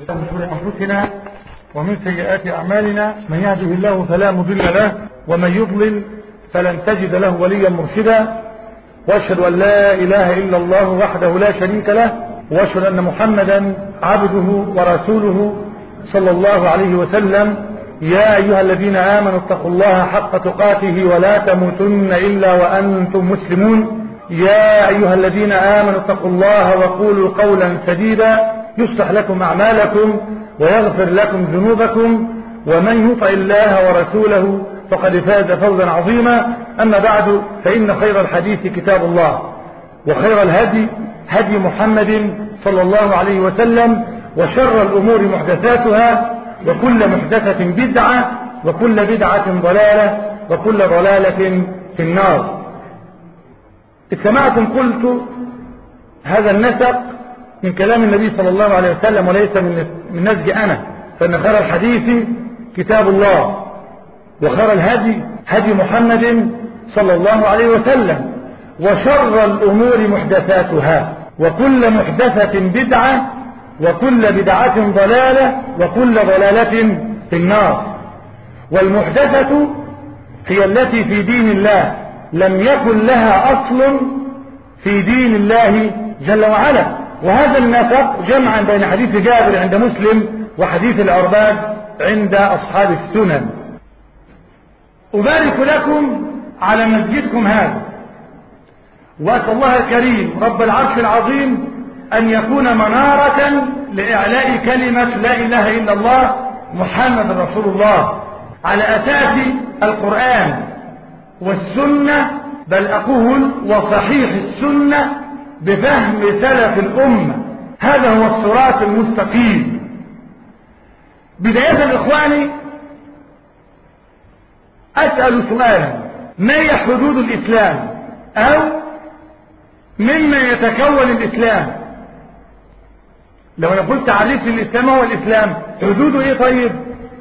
من شرور أنفسنا ومن سيئات أعمالنا من يهده الله فلا مضل له ومن يضلل فلن تجد له وليا مرشدا واشهد أن لا إله إلا الله وحده لا شريك له واشهد أن محمدا عبده ورسوله صلى الله عليه وسلم يا أيها الذين آمنوا اتقوا الله حق تقاته ولا تموتن إلا وأنتم مسلمون يا أيها الذين آمنوا اتقوا الله وقولوا قولا سديدا يصلح لكم أعمالكم ويغفر لكم ذنوبكم ومن يطع الله ورسوله فقد فاز فوزا عظيما أما بعد فإن خير الحديث كتاب الله وخير الهدي هدي محمد صلى الله عليه وسلم وشر الأمور محدثاتها وكل محدثة بدعة وكل بدعة ضلالة وكل ضلالة في النار سمعتم قلت هذا النسق من كلام النبي صلى الله عليه وسلم وليس من من نسج أنا فإن خير الحديث كتاب الله وخير الهدي هدي محمد صلى الله عليه وسلم وشر الأمور محدثاتها وكل محدثة بدعة وكل بدعة ضلالة وكل ضلالة في النار والمحدثة هي التي في دين الله لم يكن لها أصل في دين الله جل وعلا وهذا النسق جمعا بين حديث جابر عند مسلم وحديث العرباد عند أصحاب السنن أبارك لكم على مسجدكم هذا وأسأل الله الكريم رب العرش العظيم أن يكون منارة لإعلاء كلمة لا إله إلا الله محمد رسول الله على أساس القرآن والسنة بل أقول وصحيح السنة بفهم سلف الأمة هذا هو الصراط المستقيم بداية إخواني أسأل سؤالا ما هي حدود الإسلام أو مما يتكون الإسلام لو أنا قلت تعريف الإسلام هو الإسلام حدوده إيه طيب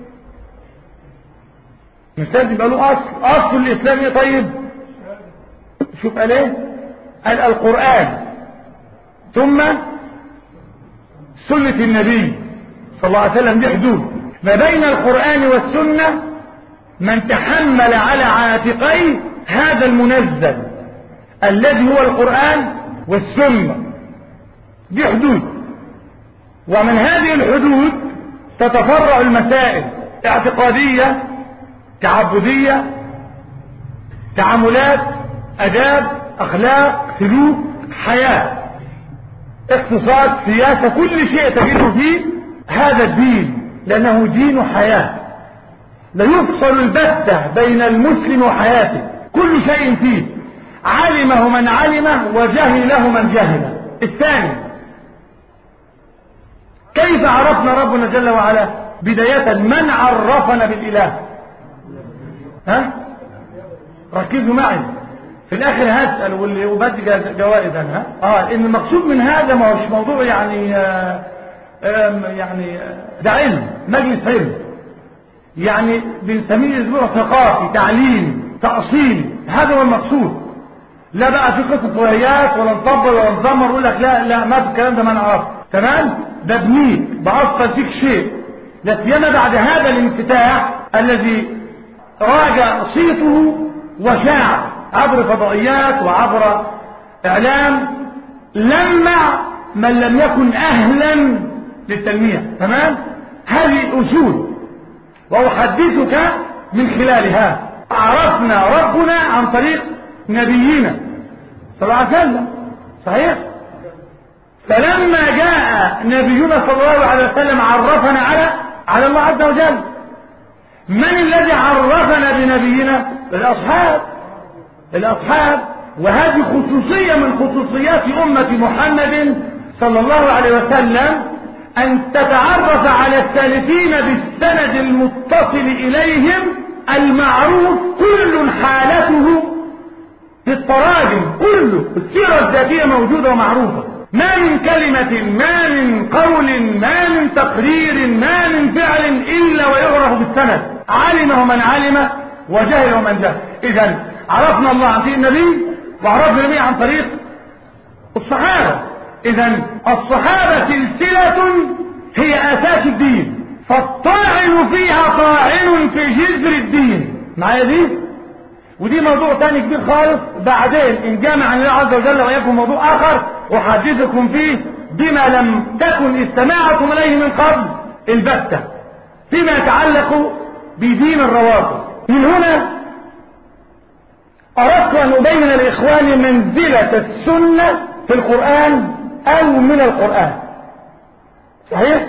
مثال يبقى له أصل أصل الإسلام إيه طيب شوف قال إيه قال القرآن ثم سنة النبي صلى الله عليه وسلم دي حدود ما بين القرآن والسنة من تحمل على عاتقيه هذا المنزل الذي هو القرآن والسنة دي حدود ومن هذه الحدود تتفرع المسائل اعتقادية تعبدية تعاملات أداب أخلاق سلوك حياة اقتصاد سياسة كل شيء تجده فيه هذا الدين لأنه دين حياة لا يفصل البتة بين المسلم وحياته كل شيء فيه علمه من علمه وجهله من جهله الثاني كيف عرفنا ربنا جل وعلا بداية من عرفنا بالإله ها ركزوا معي في الاخر هسأل واللي وبدي جوائز انا اه ان المقصود من هذا ما هوش موضوع يعني آه يعني ده علم مجلس علم يعني بنسميه اسبوع ثقافي تعليم تأصيل هذا هو المقصود لا بقى في قصة روايات ولا نطبل ولا نزمر ويقول لك لا لا ما في الكلام ده ما نعرفه تمام ده بنيك بعصر فيك شيء لا سيما بعد هذا الانفتاح الذي راجع صيته وشاع عبر فضائيات وعبر اعلام لمع من لم يكن اهلا للتلميع تمام هذه الاصول واحدثك من خلالها عرفنا ربنا عن طريق نبينا صلى الله عليه وسلم صحيح فلما جاء نبينا صلى الله عليه وسلم عرفنا على على الله عز وجل من الذي عرفنا بنبينا الأصحاب الأصحاب وهذه خصوصية من خصوصيات أمة محمد صلى الله عليه وسلم أن تتعرف على السالفين بالسند المتصل إليهم المعروف كل حالته في التراجم كله السيرة الذاتية موجودة ومعروفة ما من كلمة ما من قول ما من تقرير ما من فعل إلا ويعرف بالسند علمه من علم وجهله من جهل إذا عرفنا الله عن طريق النبي وعرفنا النبي عن طريق الصحابة إذا الصحابة سلسلة هي أساس الدين فالطاعن فيها طاعن في جذر الدين معايا دي ودي موضوع تاني كبير خالص بعدين ان جامع عن الله عز وجل ويكون موضوع اخر احدثكم فيه بما لم تكن استماعكم اليه من قبل البتة فيما يتعلق بدين الروافض من هنا اردت ان ابين لاخواني منزلة السنة في القرآن او من القرآن صحيح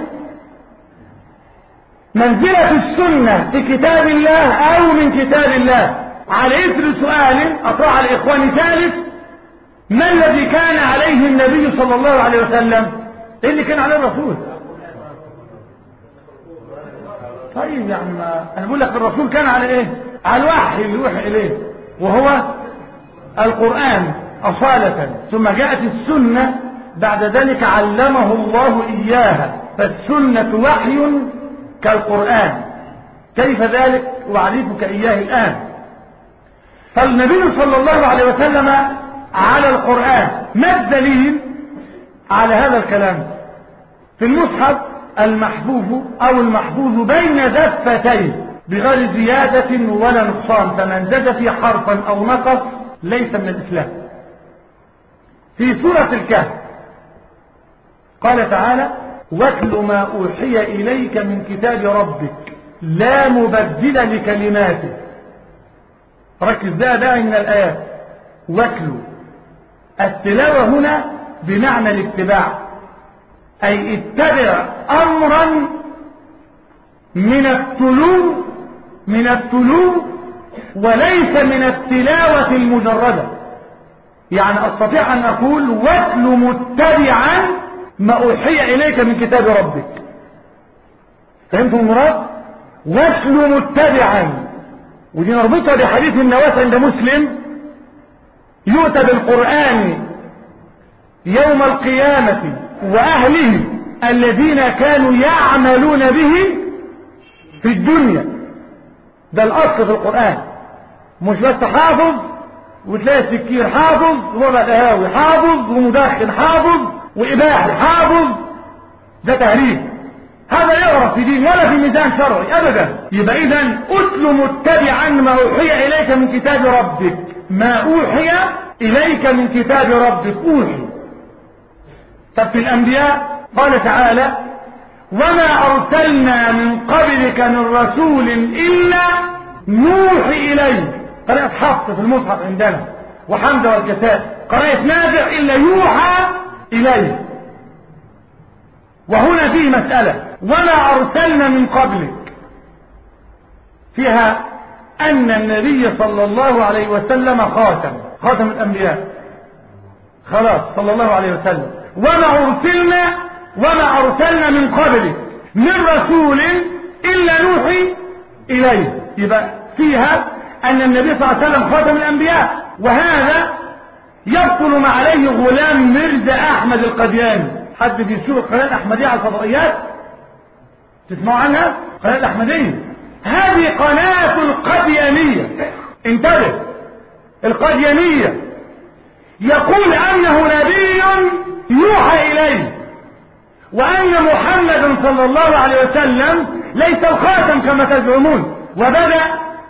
منزلة السنة في كتاب الله او من كتاب الله على اثر سؤال اطرح الاخوان ثالث ما الذي كان عليه النبي صلى الله عليه وسلم ايه اللي كان عليه الرسول طيب يعني ما انا بقول لك الرسول كان على ايه على الوحي اللي يوحي اليه وهو القرآن أصالة ثم جاءت السنة بعد ذلك علمه الله إياها فالسنة وحي كالقرآن كيف ذلك أعرفك إياه الآن فالنبي صلى الله عليه وسلم على القرآن ما الدليل على هذا الكلام في المصحف المحفوظ أو المحفوظ بين دفتين بغير زيادة ولا نقصان فمن زاد في حرفا أو نقص ليس من الإسلام في سورة الكهف قال تعالى واتل ما أوحي إليك من كتاب ربك لا مبدل لكلماته ركز ده بقى من الآيات واتلو التلاوة هنا بمعنى الاتباع أي اتبع أمرا من التلو من التلو وليس من التلاوة المجردة يعني أستطيع أن أقول واتل متبعا ما أوحي إليك من كتاب ربك فهمتم المراد واتل متبعا ودي نربطها بحديث النواس عند مسلم يؤتى بالقرآن يوم القيامة وأهله الذين كانوا يعملون به في الدنيا ده الأصل في القرآن مش بس حافظ وتلاقي السكير حافظ ووضع القهاوي حافظ ومدخن حافظ وإباحي حافظ ده تهريب هذا يعرف في دين ولا في ميزان شرعي أبدا يبقى إذا أتل متبعا ما أوحي إليك من كتاب ربك ما أوحي إليك من كتاب ربك أوحي طب في الأنبياء قال تعالى وما أرسلنا من قبلك من رسول إلا نوحي إليه قرأت حفص في المصحف عندنا وحمزة والكساء قرأت نافع إلا يوحى إليه وهنا فيه مسألة وما أرسلنا من قبلك فيها أن النبي صلى الله عليه وسلم خاتم خاتم الأنبياء خلاص صلى الله عليه وسلم وما أرسلنا وما أرسلنا من قبلك من رسول إلا نوحي إليه يبقى فيها أن النبي صلى الله عليه وسلم خاتم الأنبياء وهذا يبطل ما عليه غلام مرزا أحمد القدياني حد بيشوف القناة الأحمدية على الفضائيات تسمعوا عنها القناة الأحمدية هذه قناة القديانية انتبه القديانية يقول أنه نبي يوحى إليه وأن محمد صلى الله عليه وسلم ليس الخاتم كما تزعمون وبدأ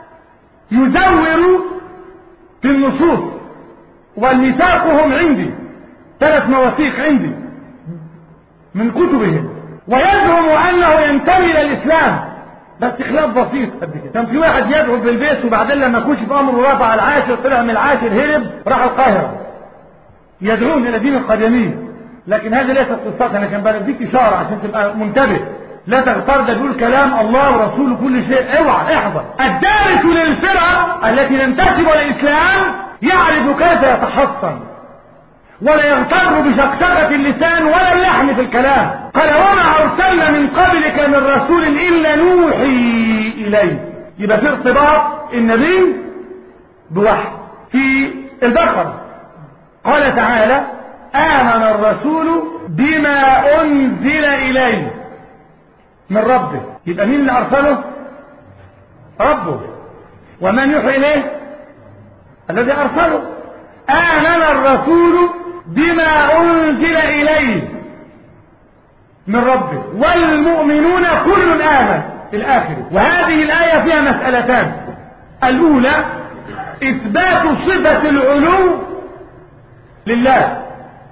يزور في النصوص والميثاقهم عندي ثلاث مواثيق عندي من كتبهم ويزعم أنه ينتمي إلى الإسلام بس خلاف بسيط قد كده كان في واحد يدعو بالبيت وبعدين لما كشف أمره رفع العاشر طلع من العاشر هرب راح القاهرة يدعون إلى دين القديمية لكن هذه ليست قصتها انا كان بديك اشاره عشان تبقى منتبه لا تغتر ده بيقول كلام الله ورسوله كل شيء اوعى احذر الدارس للفرقه التي لم تنتسب الاسلام يعرف كيف يتحصن ولا يغتر بشقشقة اللسان ولا اللحن في الكلام قال وما أرسلنا من قبلك من رسول إلا نوحي إليه يبقى في ارتباط النبي بوحي في البقرة قال تعالى آمن الرسول بما أنزل إليه من ربه يبقى مين اللي أرسله ربه ومن يوحي إليه الذي أرسله آمن الرسول بما أنزل إليه من ربه والمؤمنون كل آمن الآخر وهذه الآية فيها مسألتان الأولى إثبات صفة العلو لله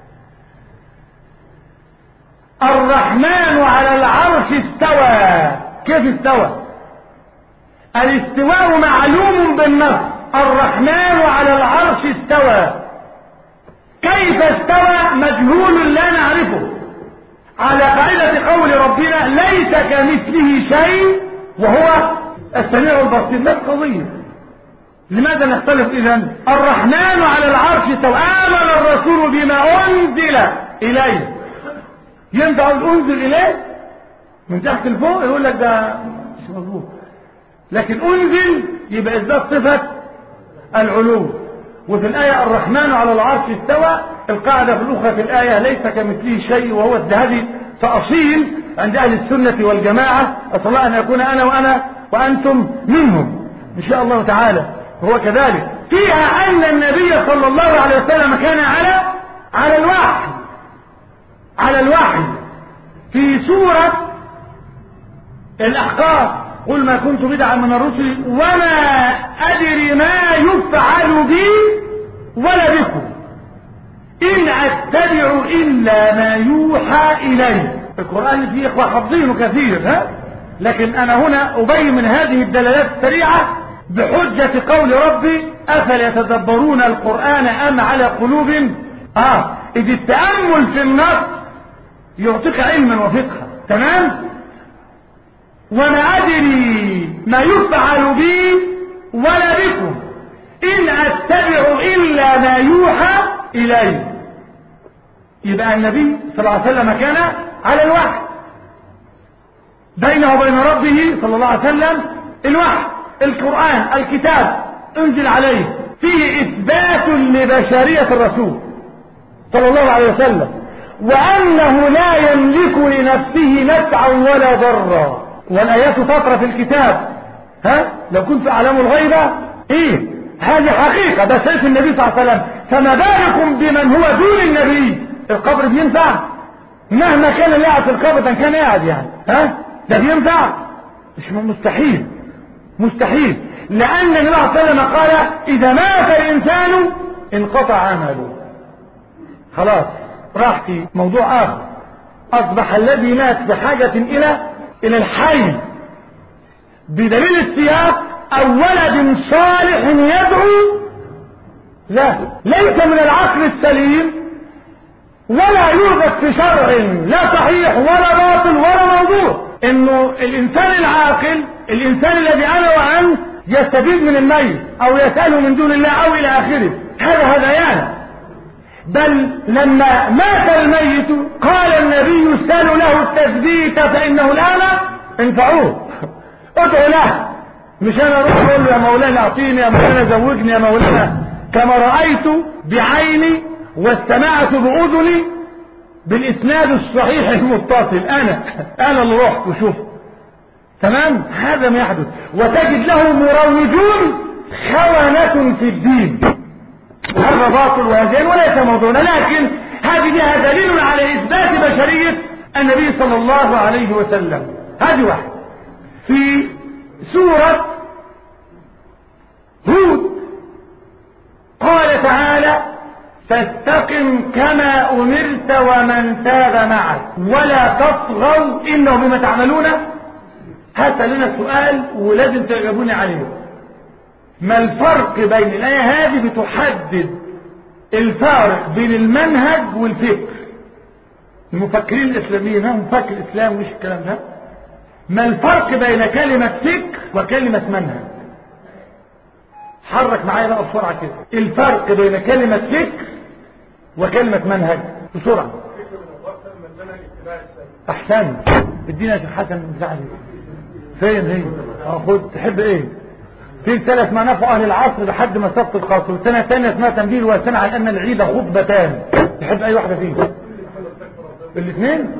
الرحمن على العرش استوى كيف استوى الاستواء معلوم بالنص الرحمن على العرش استوى كيف استوى مجهول لا نعرفه على قاعدة قول ربنا ليس كمثله شيء وهو السميع البصير ما القضية لماذا نختلف اذا الرحمن على العرش استوى آمن الرسول بما أنزل إليه ينفع انزل اليه من تحت لفوق يقول لك ده مش مظبوط لكن انزل يبقى اثبات صفه العلو وفي الآية الرحمن على العرش استوى القاعدة في الأخرى في الآية ليس كمثله شيء وهو الذهبي تأصيل عند أهل السنة والجماعة أسأل الله أن يكون أنا وأنا وأنتم منهم إن شاء الله تعالى هو كذلك فيها أن النبي صلى الله عليه وسلم كان على على الوحي على الوحي في سورة الأحقاف قل ما كنت بدعا من الرسل وما أدري ما يفعل بي ولا بكم إن أتبع إلا ما يوحى إلي القرآن فيه إخوة حافظينه كثير ها؟ لكن أنا هنا أبين من هذه الدلالات السريعة بحجة قول ربي أفلا يتدبرون القرآن أم على قلوب آه إذ التأمل في النص يعطيك علما وفقها تمام وما أدري ما يفعل بي ولا بكم إن أتبع إلا ما يوحى إلي يبقى النبي صلى الله عليه وسلم كان على الوحي بينه وبين ربه صلى الله عليه وسلم الوحي القرآن الكتاب انزل عليه فيه إثبات لبشرية الرسول صلى الله عليه وسلم وأنه لا يملك لنفسه نفعا ولا ضرا والآيات فترة في الكتاب ها لو كنت أعلم الغيبة إيه هذه حقيقة ده سيف النبي صلى الله عليه وسلم فما بالكم بمن هو دون النبي القبر بينفع مهما كان اللي قاعد في القبر ده كان قاعد يعني ها ده بينفع مش مستحيل مستحيل لأن النبي صلى الله عليه وسلم قال إذا مات الإنسان انقطع عمله خلاص راح في موضوع آخر أصبح الذي مات بحاجة إلى إلى الحي بدليل السياق أو ولد صالح يدعو لا ليس من العقل السليم ولا يوجد في شرع لا صحيح ولا باطل ولا موضوع انه الانسان العاقل الانسان الذي انا وانت يستفيد من الميت او يسأله من دون الله او الى اخره هذا هذيان بل لما مات الميت قال النبي اسألوا له التثبيت فانه الان انفعوه ادعوا له مش انا اروح اقول له يا مولانا اعطيني يا مولانا زوجني يا مولانا كما رأيت بعيني واستمعت بأذني بالإسناد الصحيح المتصل أنا أنا اللي رحت وشفت تمام هذا ما يحدث وتجد له مروجون خونة في الدين هذا باطل وهذين وليس موضوعنا لكن هذه بها دليل على إثبات بشرية النبي صلى الله عليه وسلم هذه واحدة في سورة هود قال تعالى فاستقم كما أمرت ومن تاب معك ولا تطغوا إنه بما تعملون هات لنا سؤال ولازم تجاوبوني عليه ما الفرق بين الآية هذه بتحدد الفارق بين المنهج والفكر المفكرين الإسلاميين هم مفكر إسلام مش الكلام ده ما الفرق بين كلمة فكر وكلمة منهج حرك معايا بقى بسرعة كده الفرق بين كلمة فكر وكلمة منهج بسرعة احسن ادينا يا حسن مساعدة فين هي اه خد تحب ايه في رسالة اسمها نفع اهل العصر لحد ما سقط الخاص والسنة الثانية اسمها تنبيه وسنة على ان العيد خطبتان تحب اي واحدة فيهم الاثنين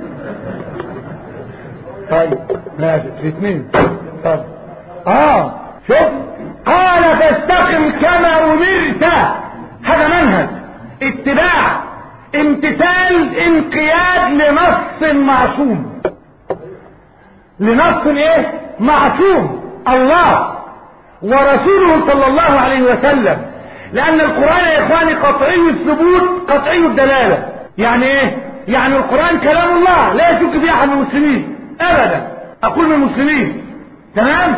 طيب ماشي الاثنين طب اه شوف قال فاستقم كما امرت هذا منهج اتباع امتثال انقياد لنص معصوم لنص ايه معصوم الله ورسوله صلى الله عليه وسلم لان القرآن يا اخواني قطعي الثبوت قطعي الدلالة يعني ايه يعني القرآن كلام الله لا يشك فيه احد من المسلمين ابدا اقول من المسلمين تمام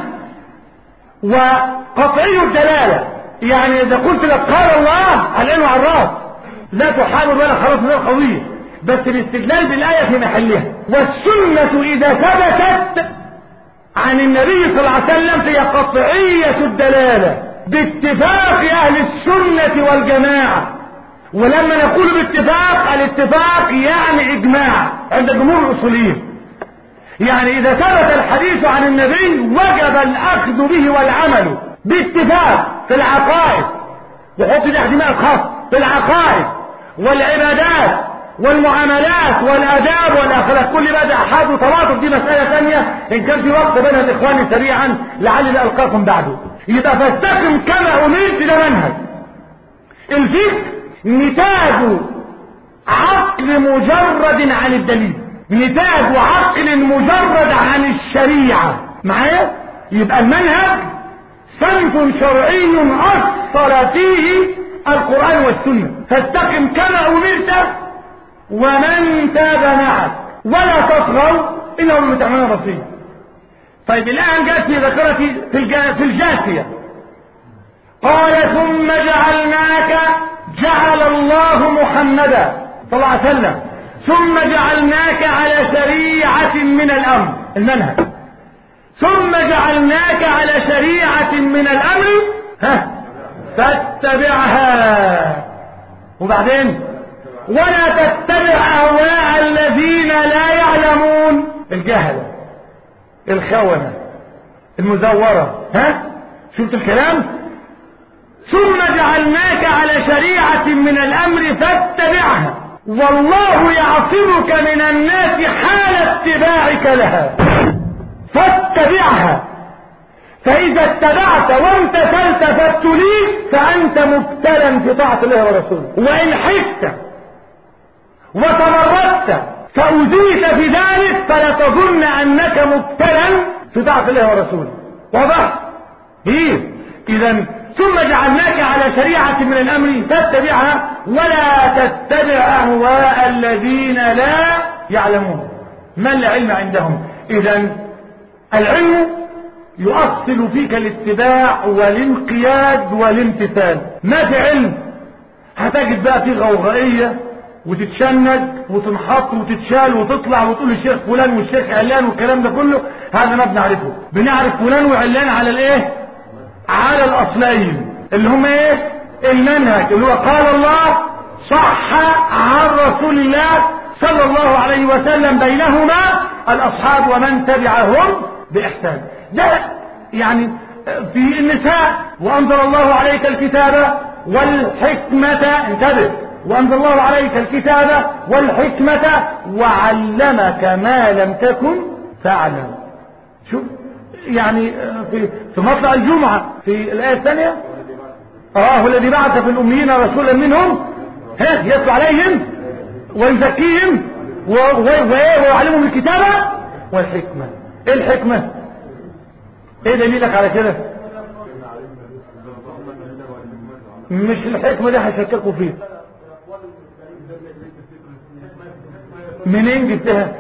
وقطعي الدلالة يعني اذا قلت لك قال الله على العين وعلى الراس لا تحاول ولا خلاص من القوية بس الاستدلال بالآية في محلها والسنة إذا ثبتت عن النبي صلى الله عليه وسلم فهي قطعية الدلالة باتفاق أهل السنة والجماعة ولما نقول باتفاق الاتفاق يعني إجماع عند جمهور الأصوليين يعني إذا ثبت الحديث عن النبي وجب الأخذ به والعمل باتفاق في العقائد وحط دي احتمال خاص في العقائد والعبادات والمعاملات والاداب والاخلاق كل ما ده احاد وتواطؤ دي مساله ثانيه ان كان في وقت بين الاخوان سريعا لعلي القاكم بعده يبقى فاستقم كما امرت ده منهج الفقه نتاج عقل مجرد عن الدليل نتاج عقل مجرد عن الشريعه معايا يبقى المنهج صنف شرعي اصل فيه القرآن والسنة فاستقم كما أمرت ومن تاب معك ولا تطغوا إنه من تعملون بصير طيب الآن جاءت في ذكرتي في, في الجاثية قال ثم جعلناك جعل الله محمدا صلى الله عليه وسلم ثم جعلناك على شريعة من الأمر المنهج ثم جعلناك على شريعة من الأمر ها فاتبعها وبعدين ولا تتبع أهواء الذين لا يعلمون الجهلة الخونة المزورة ها شفت الكلام ثم جعلناك على شريعة من الأمر فاتبعها والله يعصمك من الناس حال اتباعك لها فاتبعها فإذا اتبعت وامتثلت فابتليت فأنت مبتلا في طاعة الله ورسوله وإن حدت وتمردت فأذيت في ذلك فلا تظن أنك مبتلا في طاعة الله ورسوله واضح؟ إيه إذا ثم جعلناك على شريعة من الأمر فاتبعها ولا تتبع أهواء الذين لا يعلمون ما العلم عندهم إذا العلم يؤصل فيك الاتباع والانقياد والامتثال ما في علم هتجد بقى في غوغائية وتتشنج وتنحط وتتشال وتطلع وتقول الشيخ فلان والشيخ علان والكلام ده كله هذا ما بنعرفه بنعرف فلان وعلان على الايه على الاصلين اللي هم ايه المنهج اللي هو قال الله صح عن رسول الله صلى الله عليه وسلم بينهما الاصحاب ومن تبعهم باحسان ده يعني في النساء وانزل الله عليك الكتاب والحكمة انتبه وانزل الله عليك الكتاب والحكمة وعلمك ما لم تكن تعلم شوف يعني في في مطلع الجمعة في الآية الثانية اه الذي بعث في الأميين رسولا منهم ها يتلو عليهم ويزكيهم ويعلمهم الكتابة والحكمة ايه الحكمة ايه دليلك على كده مش الحكمة دي هيشككوا فيه منين جبتها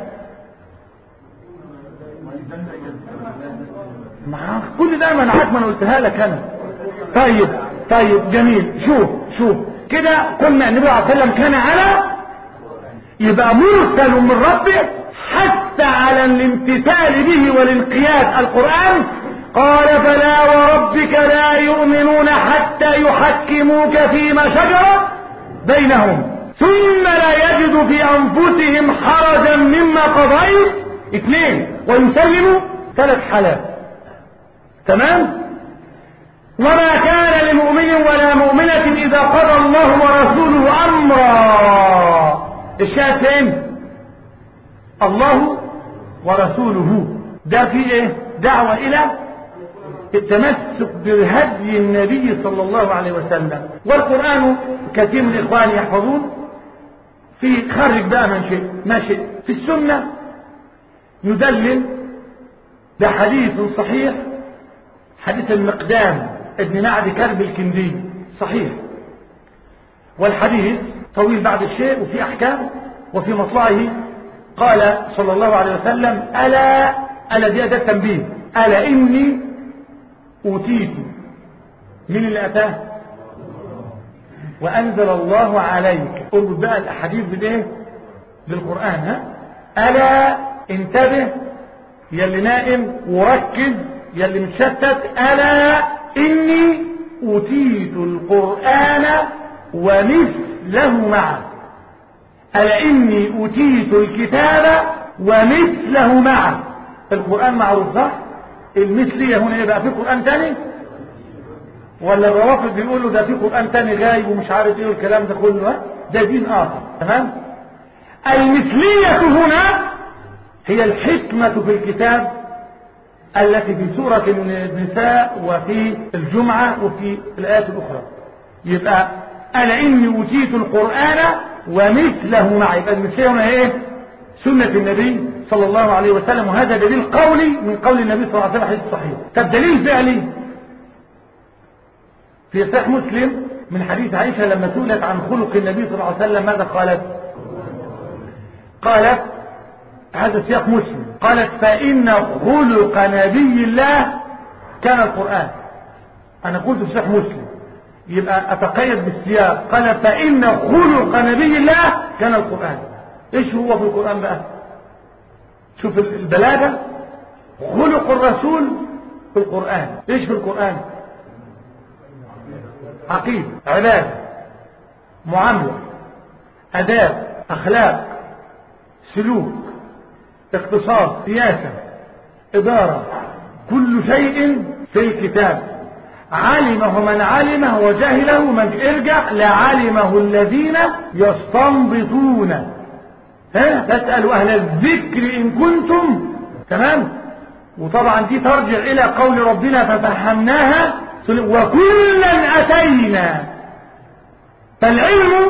ما كل ده منعك ما انا قلتها لك انا طيب طيب جميل شوف شوف كده قلنا النبي عليه الصلاه والسلام كان على يبقى مرسل من ربه حتى على الامتثال به والانقياد القرآن قال فلا وربك لا يؤمنون حتى يحكموك فيما شجر بينهم ثم لا يجد في أنفسهم حرجا مما قضيت اثنين ويسلموا ثلاث حالات تمام وما كان لمؤمن ولا مؤمنة إذا قضى الله ورسوله أمرا الشاهد فين الله ورسوله ده في ايه دعوة الى التمسك بهدي النبي صلى الله عليه وسلم والقرآن كثير من الإخوان يحفظون في خرج بقى من شيء ما شيء في السنة يدلل بحديث صحيح حديث المقدام ابن معد كرب الكندي صحيح والحديث طويل بعد الشيء وفي أحكام وفي مطلعه قال صلى الله عليه وسلم ألا ألا دي أداة تنبيه ألا إني أوتيت من اللي أتاه وأنزل الله عليك اربط بقى الأحاديث بالإيه بالقرآن ها ألا انتبه يلي نائم وركز يلي متشتت ألا إني أوتيت القرآن ومثله معه ألا إني أوتيت الكتاب ومثله معه القرآن معروف صح المثلية هنا ايه بقى في قرآن تاني ولا الروافض بيقولوا ده في قرآن تاني غايب ومش عارف ايه والكلام ده كله ها ده دين آخر تمام المثلية هنا هي الحكمة في الكتاب التي في سورة النساء وفي الجمعة وفي الآيات الأخرى يبقى أنا إني أوتيت القرآن ومثله معي يبقى المثلية هنا ايه سنة النبي صلى الله عليه وسلم وهذا دليل قولي من قول النبي صلى الله عليه وسلم حديث صحيح طب دليل فعلي في صحيح مسلم من حديث عائشة لما سئلت عن خلق النبي صلى الله عليه وسلم ماذا قالت قالت هذا سياق مسلم قالت فإن خلق نبي الله كان القرآن أنا قلت في صحيح مسلم يبقى أتقيد بالسياق قال فإن خلق نبي الله كان القرآن إيش هو في القرآن بقى شوف البلاغة خلق الرسول في القرآن إيش في القرآن عقيدة عبادة معاملة أداب أخلاق سلوك اقتصاد سياسة إدارة كل شيء في الكتاب علمه من علمه وجهله من ارجع لعلمه الذين يستنبطون ها تسألوا أهل الذكر إن كنتم تمام وطبعا دي ترجع إلى قول ربنا ففهمناها وكلا أتينا فالعلم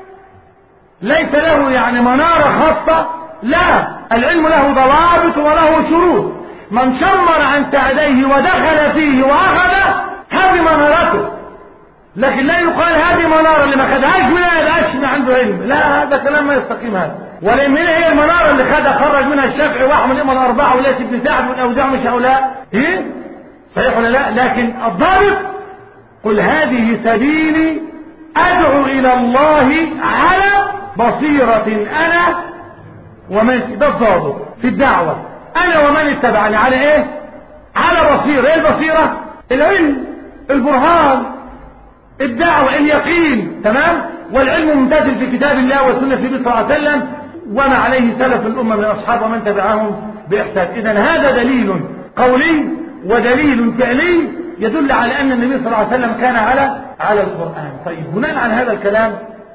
ليس له يعني منارة خاصة لا العلم له ضوابط وله شروط من شمر عن سعديه ودخل فيه وأخذ هذه منارته لكن لا يقال هذه منارة اللي ما خدهاش منها يبقاش ما عنده علم لا هذا كلام ما يستقيم هذا ولان هي المنارة اللي خدها خرج منها الشافعي واحمد امام الاربعة وليس ابن سعد والاوزاع مش هؤلاء ايه صحيح ولا لا لكن الضابط قل هذه سبيلي ادعو الى الله على بصيرة انا ومن ده الضابط في الدعوة انا ومن اتبعني على ايه على بصيرة ايه البصيرة العلم البرهان الدعوة اليقين تمام والعلم ممتاز في كتاب الله وسنة النبي صلى الله عليه وسلم وما عليه سلف الأمة من أصحاب ومن تبعهم بإحسان إذا هذا دليل قولي ودليل فعلي يدل على أن النبي صلى الله عليه وسلم كان على على القرآن طيب بناء على هذا الكلام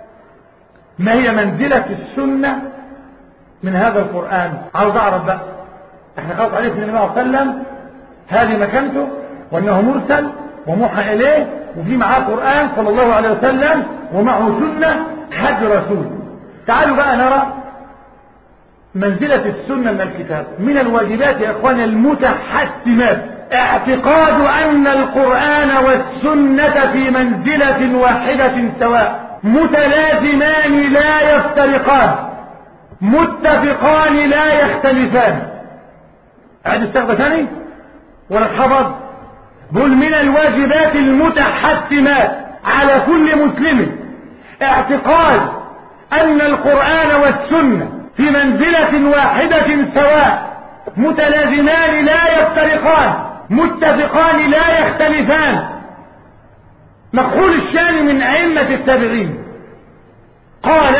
ما هي منزلة السنة من هذا القرآن عاوز أعرف بقى احنا خلاص عرفنا النبي صلى الله عليه وسلم هذه مكانته وأنه مرسل وموحى إليه وفي معاه قرآن صلى الله عليه وسلم ومعه سنة حج رسول تعالوا بقى نرى منزلة السنة من الكتاب من الواجبات يا اخوان المتحتمات اعتقاد ان القرآن والسنة في منزلة واحدة سواء متلازمان لا يفترقان متفقان لا يختلفان عاد استخدم ثاني ولا حفظ بل من الواجبات المتحتمات على كل مسلم اعتقاد ان القرآن والسنة في منزلة واحدة سواء متلازمان لا يفترقان متفقان لا يختلفان مقول الشان من أئمة التابعين قال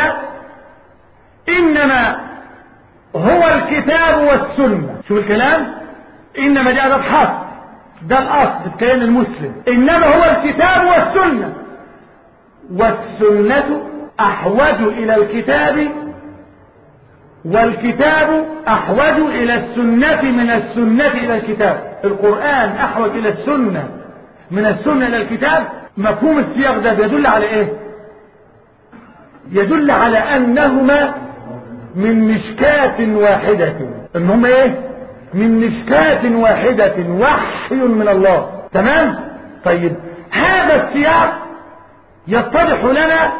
إنما هو الكتاب والسنة شوف الكلام إنما جاء ده الحصر ده الأصل في الكيان المسلم إنما هو الكتاب والسنة والسنة أحوج إلى الكتاب والكتاب أحوج إلى السنة من السنة إلى الكتاب القرآن أحوج إلى السنة من السنة إلى الكتاب مفهوم السياق ده بيدل على إيه يدل على انهما من مشكاة واحدة ان هم ايه من مشكاة واحدة وحي من الله تمام طيب هذا السياق يتضح لنا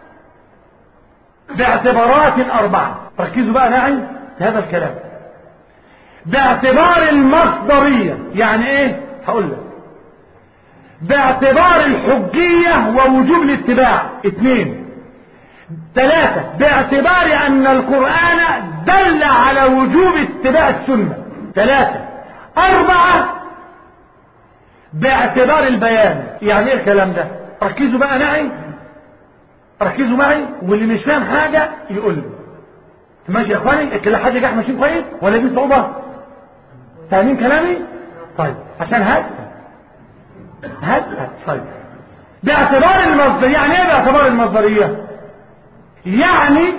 باعتبارات اربعة ركزوا بقى معي في هذا الكلام باعتبار المصدرية يعني ايه هقول لك باعتبار الحجية ووجوب الاتباع اثنين ثلاثة باعتبار ان القرآن دل على وجوب اتباع السنة ثلاثة اربعة باعتبار البيان يعني ايه الكلام ده ركزوا بقى معي ركزوا معي واللي مش فاهم حاجة يقول لي ماشي يا اخواني كل حاجة جاح ماشيين كويس ولا دي صعوبة فاهمين كلامي طيب عشان هات هات طيب باعتبار المصدر يعني ايه باعتبار المصدرية يعني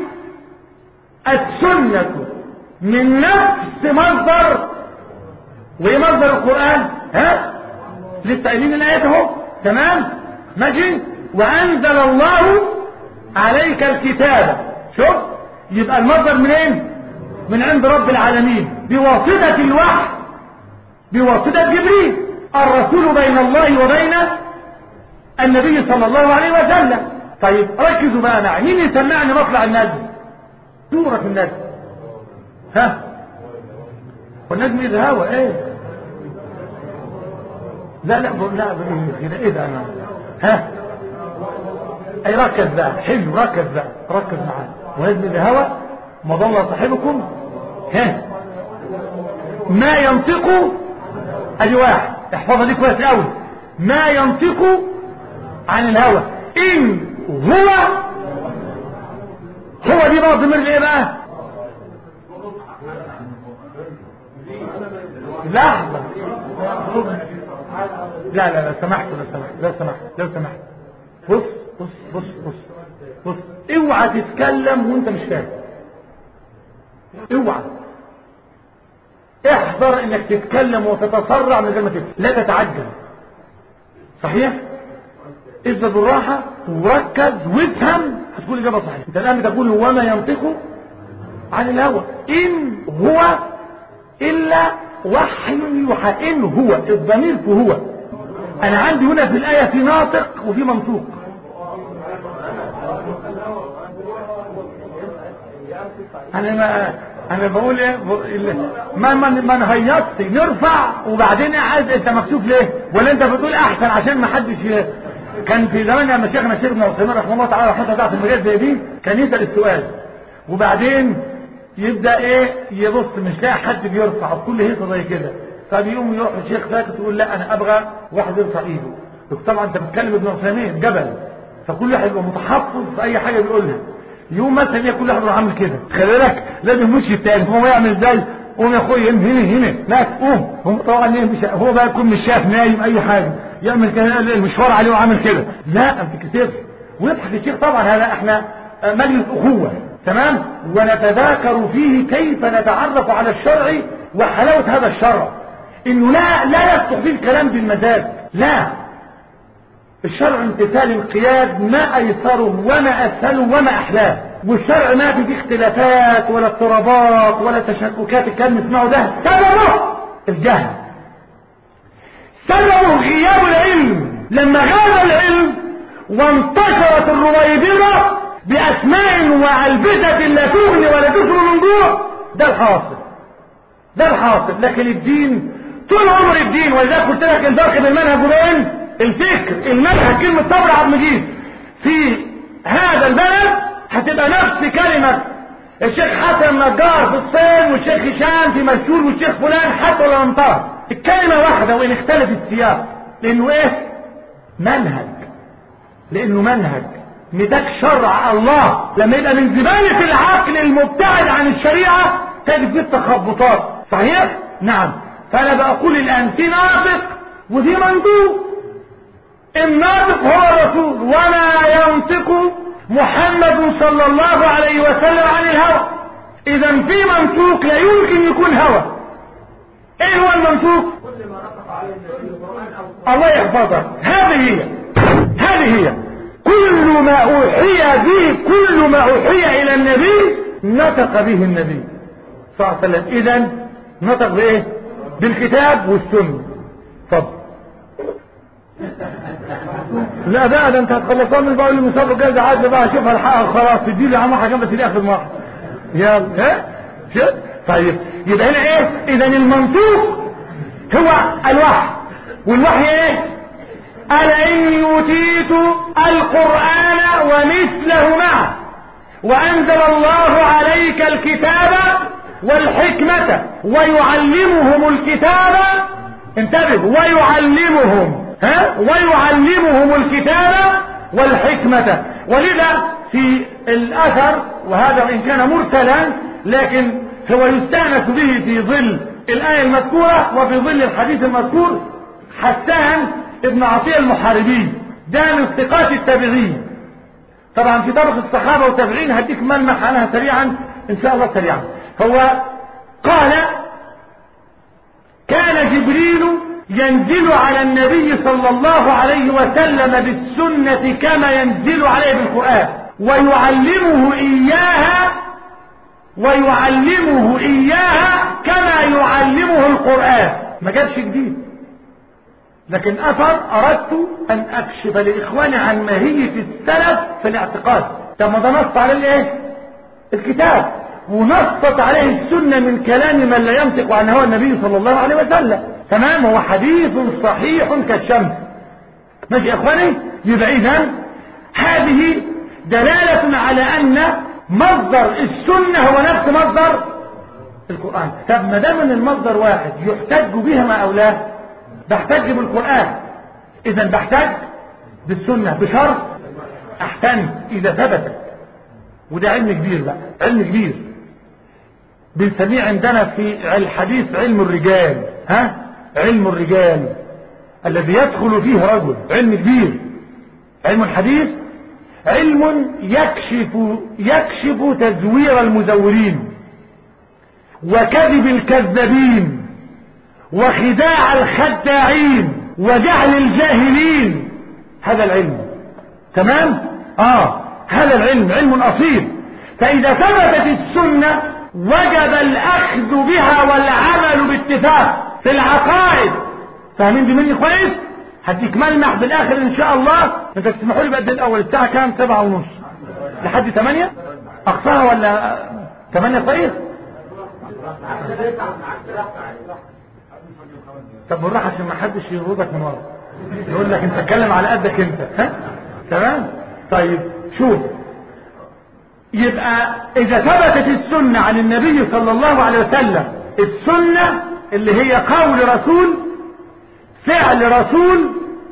السنة من نفس مصدر وايه مصدر القرآن ها لسه قايلين الايه اهو تمام ماشي وانزل الله عليك الكتاب شوف يبقى المصدر منين من عند رب العالمين بواسطة الوحي بواسطة جبريل الرسول بين الله وبين النبي صلى الله عليه وسلم طيب ركزوا بقى معي مين يسمعني مطلع النجم سورة النجم ها والنجم اذا هوى ايه لا لا لا كده ايه ده انا ها اي ركز بقى حلو ركز بقى ركز معايا ونجم اذا هوى ما ضل صاحبكم ها ما ينطق ادي واحد احفظها دي كويس قوي ما ينطق عن الهوى ان هو هو دي بقى ضمير ايه بقى لحظة لا لا لا سمحت لو سمحت لو سمحت لو سمحت بص بص بص بص بص اوعى تتكلم وانت مش فاهم اوعى احذر انك تتكلم وتتسرع من غير ما تفهم لا تتعجل صحيح اثبت بالراحة وركز وافهم هتقول اجابة صحيحة انت الان بتقول وما ينطق عن الهوى ان هو الا وحي يوحى ان هو الضمير هو انا عندي هنا في الايه في ناطق وفي منطوق انا ما انا بقول ايه ما ما ما نهيصت نرفع وبعدين عايز انت مكسوف ليه ولا انت بتقول احسن عشان ما حدش كان في زمان لما شيخنا الشيخ ابن عثيمين رحمه الله تعالى حتى تحت المجال زي دي كان يسال السؤال وبعدين يبدا ايه يبص مش لاقي حد بيرفع كل هيصه زي كده فبيقوم يروح الشيخ ساكت يقول لا انا ابغى واحد يرفع ايده طبعا انت بتتكلم ابن عثيمين جبل فكل واحد يبقى متحفظ في اي حاجه بيقولها يوم مثلا ايه كل واحد يروح عامل كده خلي بالك لازم مشي التاني هو يعمل ازاي قوم يا اخويا هنا هنا لا قوم هو طبعا ايه مش هو بقى يكون مش شايف نايم اي حاجه يعمل كده المشوار عليه وعامل كده لا ما تكتبش ويضحك الشيخ طبعا هذا احنا مجلس اخوه تمام ونتذاكر فيه كيف نتعرف على الشرع وحلاوه هذا الشرع انه لا لا يفتح فيه الكلام بالمزاج لا الشرع امتثال انقياد ما ايسره وما اسهله وما احلاه والشرع ما في فيه اختلافات ولا اضطرابات ولا تشككات الكلام نسمعه ده سببه الجهل سببه غياب العلم لما غاب العلم وانتشرت الرويبضة بأسماء وألبسة لا تغني ولا تسر من جوع ده الحاصل ده الحاصل لكن الدين طول عمر الدين ولذلك قلت لك الفرق بين المنهج وبين الفكر المنهج كلمة طبر عبد المجيد في هذا البلد هتبقى نفس كلمة الشيخ حسن النجار في الصين والشيخ هشام في مسجون والشيخ فلان حتى ولا انطار الكلمة واحدة وإن اختلف السياق لأنه إيه؟ منهج لأنه منهج مداك شرع الله لما يبقى من زبالة العقل المبتعد عن الشريعة تجد فيه التخبطات صحيح؟ نعم فأنا بقول الآن في ناطق وفي منطوق الناطق هو الرسول وما ينطق محمد صلى الله عليه وسلم عن الهوى إذا في منطوق لا يمكن يكون هوى ايه هو المنطوق الله يحفظك هذه هي هذه هي كل كل ما أوحي به كل ما أوحي إلى النبي نطق به النبي صلى الله عليه وسلم إذا نطق بإيه بالكتاب والسنة فضل لا بقى ده انت هتخلصها من بقى المسابقه الجاي ده عاد بقى اشوفها الحقها خلاص تدي لي عمها كام بس دي اخر مره يلا ها شوف طيب يبقى هنا ايه اذا المنطوق هو الوحي والوحي ايه ألئن يوتيت القرآن ومثله معه وأنزل الله عليك الكتاب والحكمة ويعلمهم الكتاب انتبه ويعلمهم ها ويعلمهم الكتاب والحكمة ولذا في الأثر وهذا وإن كان مرسلا لكن هو يستأنس به في ظل الآية المذكورة وفي ظل الحديث المذكور حسان ابن عطية المحاربي ده من ثقات التابعين طبعا في طبق الصحابة والتابعين هديك ملمح عنها سريعا إن شاء الله سريعا هو قال كان جبريل ينزل على النبي صلى الله عليه وسلم بالسنة كما ينزل عليه بالقرآن ويعلمه إياها ويعلمه إياها كما يعلمه القرآن ما جابش جديد لكن أثر أردت أن أكشف لإخواني عن ماهية السلف في الاعتقاد طب ما ده نص على الايه الكتاب ونصت عليه السنة من كلام من لا ينطق عن هو النبي صلى الله عليه وسلم تمام هو حديث صحيح كالشمس ماشي يا اخواني يبقى اذا هذه دلالة على ان مصدر السنة هو نفس مصدر القرآن طب ما دام ان المصدر واحد يحتج بهما او لا بحتج بالقرآن اذا بحتج بالسنة بشرط احتن اذا ثبتت وده علم كبير بقى علم كبير بنسميه عندنا في الحديث علم الرجال ها علم الرجال الذي يدخل فيه رجل علم كبير علم الحديث علم يكشف يكشف تزوير المزورين وكذب الكذابين وخداع الخداعين وجهل الجاهلين هذا العلم تمام اه هذا العلم علم اصيل فاذا ثبتت السنه وجب الاخذ بها والعمل باتفاق في العقائد فاهمين دي مني كويس هديك ملمح بالاخر ان شاء الله انت تسمحوا لي بقد الاول الساعه كام سبعة ونص لحد ثمانية اقصاها ولا ثمانية كويس طب بالراحه عشان ما حدش يربطك من ورا يقول لك انت اتكلم على قدك انت ها تمام طيب شوف يبقى اذا ثبتت السنة عن النبي صلى الله عليه وسلم السنة اللي هي قول رسول فعل رسول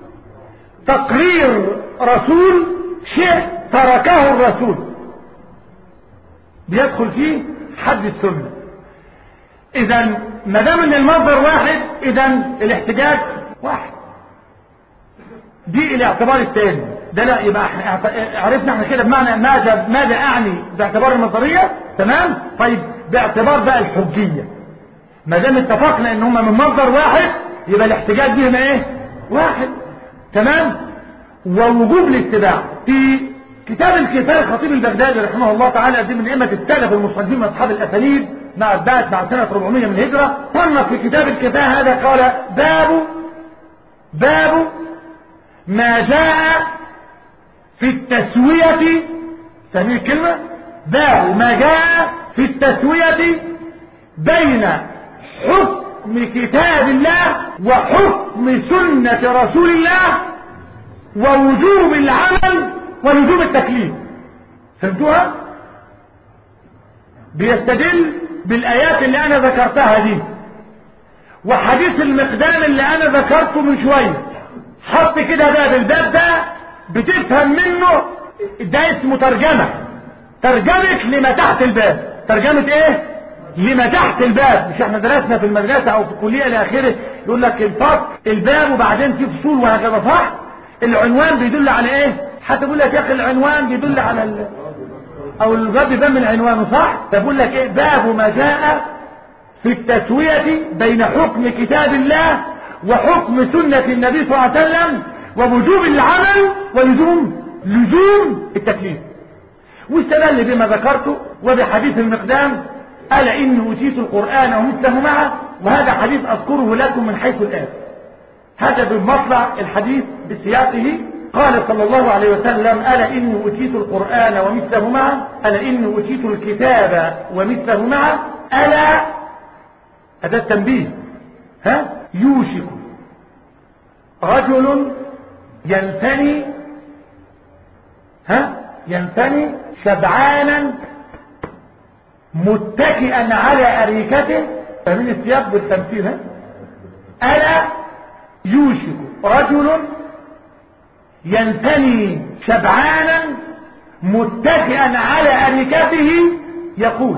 تقرير رسول شيء تركه الرسول بيدخل فيه حد السنة اذا ما دام ان المصدر واحد اذا الاحتجاج واحد دي الاعتبار الثاني ده لا يبقى احنا عرفنا احنا كده بمعنى ماذا ماذا اعني باعتبار المصدريه تمام طيب باعتبار بقى الحجيه ما دام اتفقنا ان هم من مصدر واحد يبقى الاحتجاج بهم ايه واحد تمام ووجوب الاتباع في كتاب الكفايه الخطيب البغدادي رحمه الله تعالى دي من ائمه السلف المصنفين من اصحاب الاسانيد مع البعث مع سنه 400 من الهجره صنف في كتاب الكفايه هذا قال باب باب ما جاء في التسوية سميه الكلمة باب ما جاء في التسوية بين حكم كتاب الله وحكم سنة رسول الله ووجوب العمل ولزوم التكليف فهمتوها بيستدل بالآيات اللي أنا ذكرتها دي وحديث المقدام اللي أنا ذكرته من شوية حط كده باب الباب ده بتفهم منه ده اسمه ترجمة ترجمة لما تحت الباب ترجمة ايه لما تحت الباب مش احنا درسنا في المدرسة او في الكلية لاخره يقول لك الفصل الباب وبعدين في فصول وهكذا صح العنوان بيدل على ايه حتى بيقول لك يا اخي العنوان بيدل على ال... او الباب بيبان من عنوانه صح فبقول لك ايه باب ما جاء في التسوية بين حكم كتاب الله وحكم سنة النبي صلى الله عليه وسلم ووجوب العمل ولزوم لزوم التكليف واستدل بما ذكرته وبحديث المقدام ألا إني أوتيت القرآن ومثله معه وهذا حديث أذكره لكم من حيث الآن هذا بمطلع الحديث بسياقه قال صلى الله عليه وسلم ألا إني أوتيت القرآن ومثله معه ألا إني أوتيت الكتاب ومثله معه ألا هذا التنبيه ها يوشك رجل ينثني ها ينثني شبعانا متكئا على أريكته فمن السياق بالتمثيل ها ألا يوشك رجل ينثني شبعانا متكئا على أريكته يقول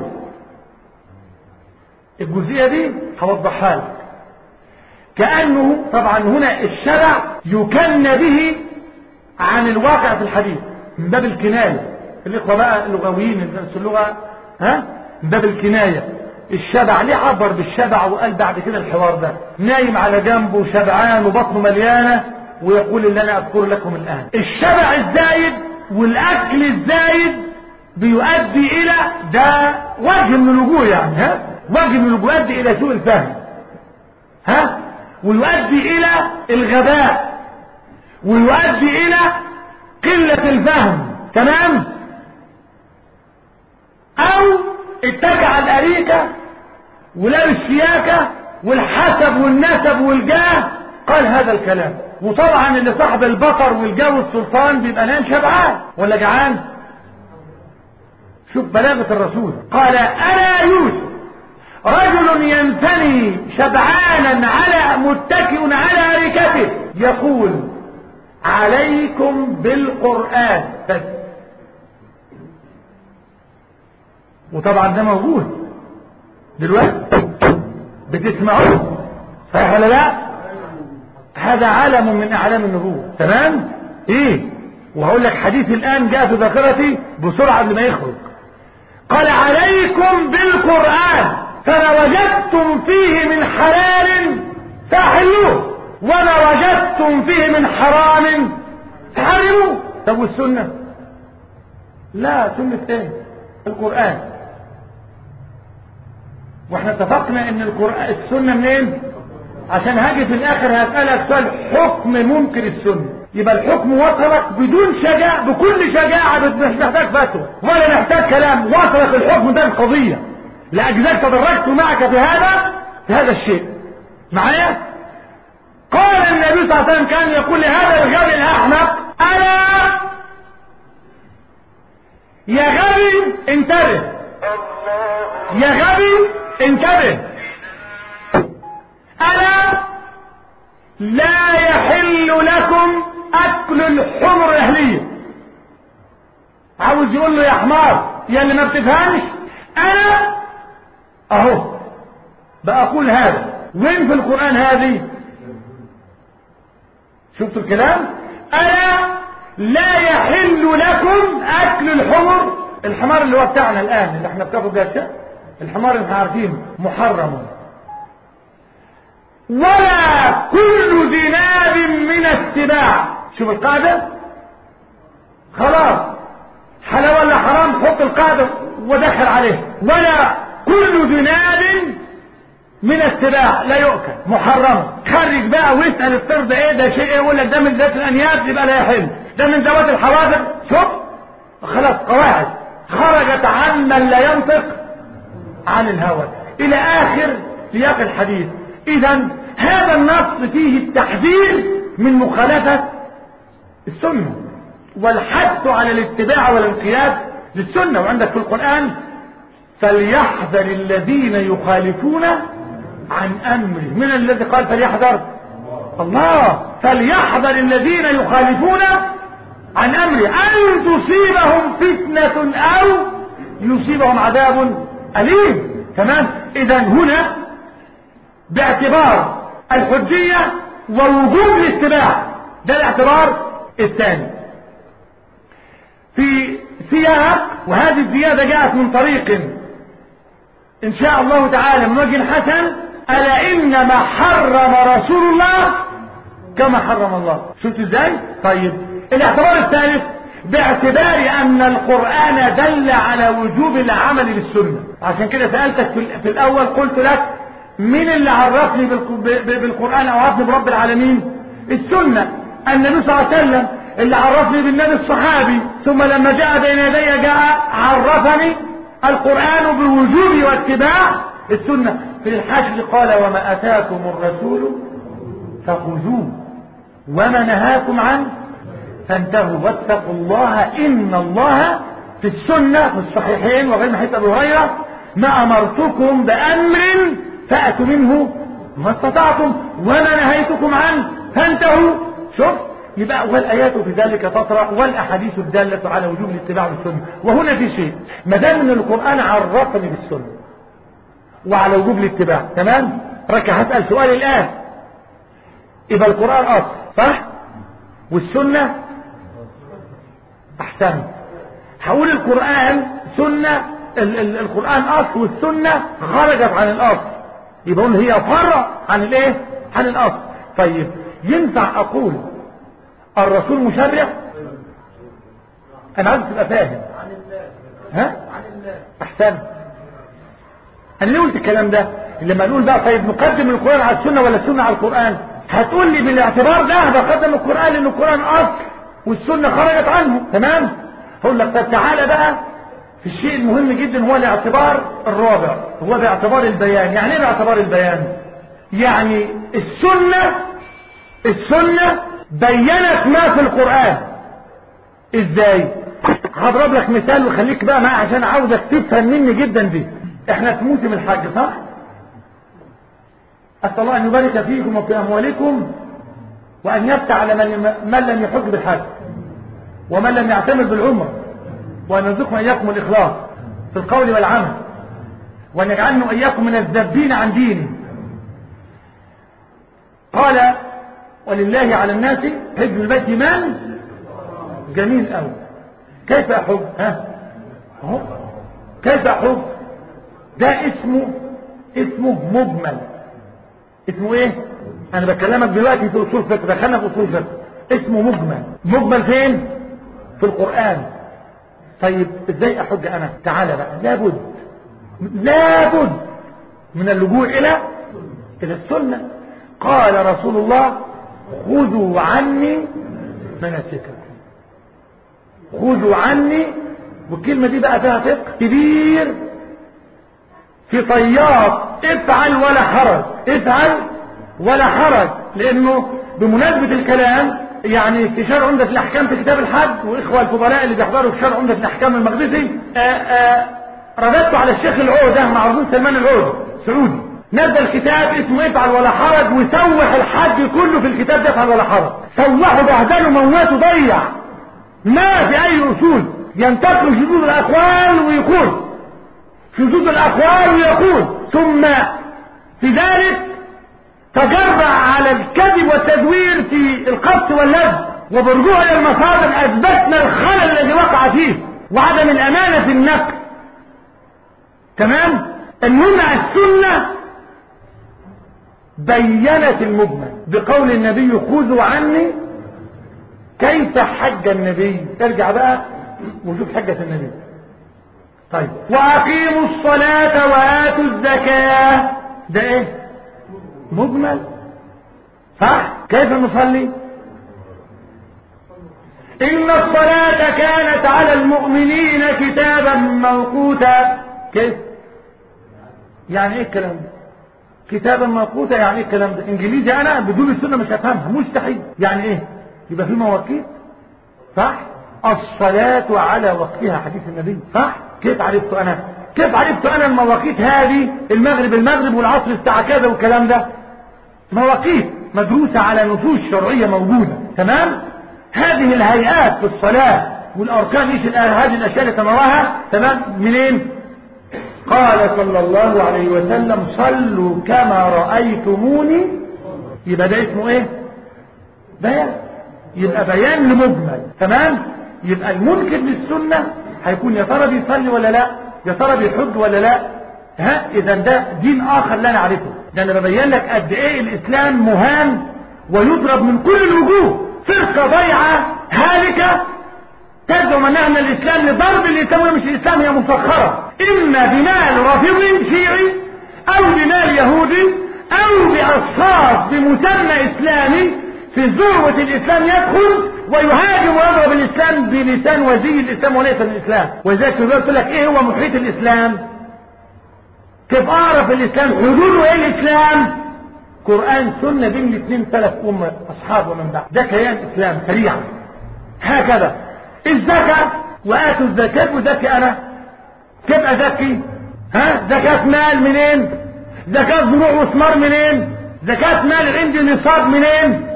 الجزئية دي هوضحها لك كأنه طبعا هنا الشبع يكن به عن الواقع في الحديث من باب الكناية الإخوة بقى اللغويين في اللغة ها من باب الكناية الشبع ليه عبر بالشبع وقال بعد كده الحوار ده نايم على جنبه شبعان وبطنه مليانة ويقول اللي انا اذكر لكم الان الشبع الزايد والاكل الزايد بيؤدي الى ده وجه من الوجوه يعني ها وجه من الوجوه يؤدي الى سوء الفهم ها ويؤدي الى الغباء ويؤدي الى قلة الفهم تمام او اتكع على الاريكة ولابس شياكة والحسب والنسب والجاه قال هذا الكلام وطبعا اللي صاحب البطر والجو السلطان بيبقى نايم شبعان ولا جعان شوف بلاغة الرسول قال انا يوسف رجل ينثني شبعانا على متكئ على اريكته يقول عليكم بالقرآن بس وطبعا ده موجود دلوقتي بتسمعوه صحيح ولا لا هذا علم من اعلام النبوة تمام ايه وهقول لك حديث الان جاء في ذاكرتي بسرعة قبل ما يخرج قال عليكم بالقرآن فما وجدتم فيه من حلال فاحلوه وما وجدتم فيه من حرام فحرموه طب والسنة لا سنة ايه القرآن واحنا اتفقنا ان القرآن السنة منين عشان هاجي في الاخر هسألك سؤال حكم منكر السنة يبقى الحكم وصلك بدون شجاع بكل شجاعة مش محتاج فتوى ولا محتاج كلام وصلك الحكم ده القضية لأجزاك تدرجت معك في هذا في هذا الشيء معايا قال النبي صلى الله عليه وسلم كان يقول لهذا الغبي الأحمق ألا يا غبي انتبه يا غبي انتبه ألا لا يحل لكم أكل الحمر الأهلية عاوز يقول له يا حمار يا اللي ما بتفهمش أنا أهو بقول هذا وين في القرآن هذه شفتوا الكلام ألا لا يحل لكم أكل الحمر الحمار اللي هو بتاعنا الآن اللي احنا بتاخد ده الحمار اللي احنا عارفينه محرم ولا كل ذناب من السباع شوف القاعدة خلاص حلال ولا حرام حط القاعدة ودخل عليه ولا كل ذناب من السباع لا يؤكل محرم خرج بقى واسأل الطرد ايه ده شيء ايه يقول لك ده من ذات الانياب يبقى لا يحل ده من ذوات الحوادث شوف خلاص قواعد خرجت عمن لا ينطق عن الهوى الى اخر سياق الحديث اذا هذا النص فيه التحذير من مخالفة السنة والحث على الاتباع والانقياد للسنة وعندك في القرآن فليحذر الذين يخالفون عن أمره من الذي قال فليحذر الله فليحذر الذين يخالفون عن أمره أن تصيبهم فتنة أو يصيبهم عذاب أليم تمام إذا هنا باعتبار الحجية ووجوب الاتباع ده الاعتبار الثاني في سياق وهذه الزيادة جاءت من طريق ان شاء الله تعالى من وجه حسن ألا إنما حرم رسول الله كما حرم الله شفت ازاي طيب الاعتبار الثالث باعتبار ان القرآن دل على وجوب العمل بالسنة عشان كده سألتك في الاول قلت لك مين اللي عرفني بالقرآن او عرفني برب العالمين السنة النبي صلى الله عليه وسلم اللي عرفني بالنبي الصحابي ثم لما جاء بين يدي جاء عرفني القرآن بوجوب واتباع السنة في الحشر قال وما أتاكم الرسول فخذوه وما نهاكم عنه فانتهوا واتقوا الله إن الله في السنة في الصحيحين وغير محيط أبو هريرة ما أمرتكم بأمر فأتوا منه ما استطعتم وما نهيتكم عنه فانتهوا شوف يبقى والآيات في ذلك تطرأ والأحاديث الدالة على وجوب الاتباع بالسنة وهنا في شيء ما دام ان القرآن عرفني بالسنة وعلى وجوب الاتباع تمام ركع هسأل سؤال الآن يبقى القرآن أصل صح والسنة أحسن هقول القرآن سنة ال ال القرآن أصل والسنة خرجت عن الأصل يبقى هي فرع عن الايه عن الأصل طيب ينفع أقول الرسول مشرع انا عايز تبقى فاهم ها احسن انا ليه قلت الكلام ده لما نقول بقى طيب نقدم القران على السنه ولا السنه على القران هتقول لي بالاعتبار ده بقدم القران لان القران اصل والسنه خرجت عنه تمام هقول لك طب تعالى بقى في الشيء المهم جدا هو الاعتبار الرابع هو باعتبار البيان يعني ايه باعتبار البيان يعني السنه السنه بينت ما في القرآن ازاي هضرب لك مثال وخليك بقى معي عشان عاوزك تفهم مني جدا دي احنا في موسم الحج صح اسال الله ان يبارك فيكم وفي اموالكم وان يفتح على من, من لم يحج بالحج ومن لم يعتمر بالعمره وان يرزقنا اياكم الاخلاص في القول والعمل وان يجعلنا اياكم من الذابين عن دينه قال ولله على الناس حج البيت من جميل قوي كيف احج ها اهو كيف احج ده اسمه اسمه مجمل اسمه ايه انا بكلمك دلوقتي في اصول فقه دخلنا في اصول فقه اسمه مجمل مجمل فين في القران طيب ازاي احج انا تعالى بقى لابد لابد من اللجوء الى الى السنه قال رسول الله خذوا عني مناسككم خذوا عني والكلمة دي بقى فيها فقه كبير في طيات افعل ولا حرج افعل ولا حرج لانه بمناسبة الكلام يعني في شرع عمدة الاحكام في كتاب الحج واخوة الفضلاء اللي بيحضروا في شرع عمدة الاحكام المقدسي رددت على الشيخ العودة معروفون سلمان العودة سعودي نزل كتاب اسمه افعل ولا حرج وسوح الحج كله في الكتاب ده افعل ولا حرج سوحه بهدله موته ضيع ما في اي اصول ينتقل شذوذ الاقوال ويقول شذوذ الاقوال ويقول ثم في ذلك تجرع على الكذب والتزوير في القص واللذ وبرجوع الى المصادر اثبتنا الخلل الذي وقع فيه وعدم الامانه في النقل تمام المهم السنه بينت المجمل بقول النبي خذوا عني كيف حج النبي ارجع بقى وشوف حجة النبي طيب واقيموا الصلاة واتوا الزكاة ده ايه مجمل صح كيف نصلي ان الصلاة كانت على المؤمنين كتابا موقوتا كيف يعني ايه الكلام ده كتابا موقوتا يعني ايه الكلام ده انجليزي انا بدون السنه مش هفهمها مستحيل يعني ايه يبقى في مواقيت صح الصلاة على وقتها حديث النبي صح كيف عرفت انا كيف عرفت انا المواقيت هذه المغرب المغرب والعصر الساعة كذا والكلام ده مواقيت مدروسة على نصوص شرعية موجودة تمام هذه الهيئات في الصلاة والاركان ايش هذه الاشياء اللي تنراها تمام منين قال صلى الله عليه وسلم صلوا كما رأيتموني يبقى ده اسمه ايه بيان يبقى بيان لمجمل تمام يبقى المنكر للسنة هيكون يا ترى بيصلي ولا لا يا ترى بيحج ولا لا ها اذا ده دين اخر لا نعرفه ده انا ببين لك قد ايه الاسلام مهان ويضرب من كل الوجوه فرقة ضيعة هالكة تزعم انها من الاسلام لضرب الاسلام ولا مش الاسلام هي مسخره اما بمال رافض شيعي او بمال يهودي او باشخاص بمسمى اسلامي في ذروة الاسلام يدخل ويهاجم ويضرب الاسلام بلسان وزي الاسلام وليس الاسلام ولذلك يقول لك ايه هو محيط الاسلام كيف اعرف الاسلام حدوده ايه الاسلام قرآن سنة بين الاثنين ثلاث أمة أصحاب ومن بعد ده كيان إسلام سريعا هكذا الزكاة وآتوا الزكاة وزكي أنا كيف أزكي ها زكاة مال منين زكاة زروع وثمار منين زكاة مال عندي نصاب منين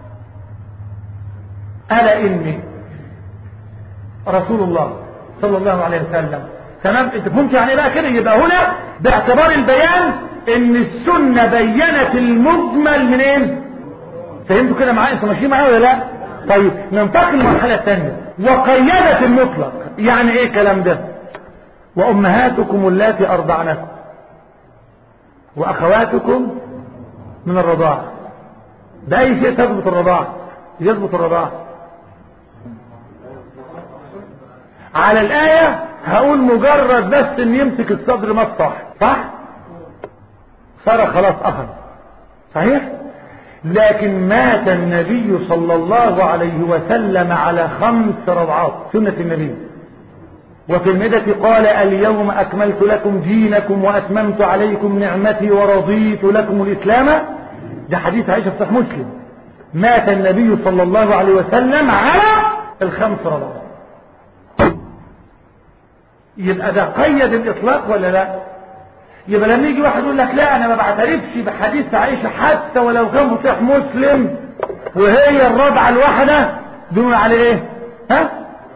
ألا إني رسول الله صلى الله عليه وسلم تمام انت فهمت يعني بقى كده يبقى هنا باعتبار البيان ان السنة بينت المجمل منين فهمتوا كده معايا انتوا ماشيين معايا ولا لا طيب ننتقل للمرحلة الثانية وقيدت المطلق يعني ايه الكلام ده وامهاتكم اللاتي ارضعنكم واخواتكم من الرضاعة بأي شيء تضبط الرضاعة يضبط الرضاعة على الآية هقول مجرد بس ان يمسك الصدر مصح صح صار خلاص اخذ صحيح لكن مات النبي صلى الله عليه وسلم على خمس رضعات سنة النبي وفي المدة قال اليوم أكملت لكم دينكم وأتممت عليكم نعمتي ورضيت لكم الإسلام ده حديث عائشة في صحيح مسلم مات النبي صلى الله عليه وسلم على الخمس رضعات يبقى ده قيد الإطلاق ولا لا يبقى لما يجي واحد يقول لك لا انا ما بعترفش بحديث عائشة حتى ولو كان صحيح مسلم وهي الرابعة الواحدة دون على ايه ها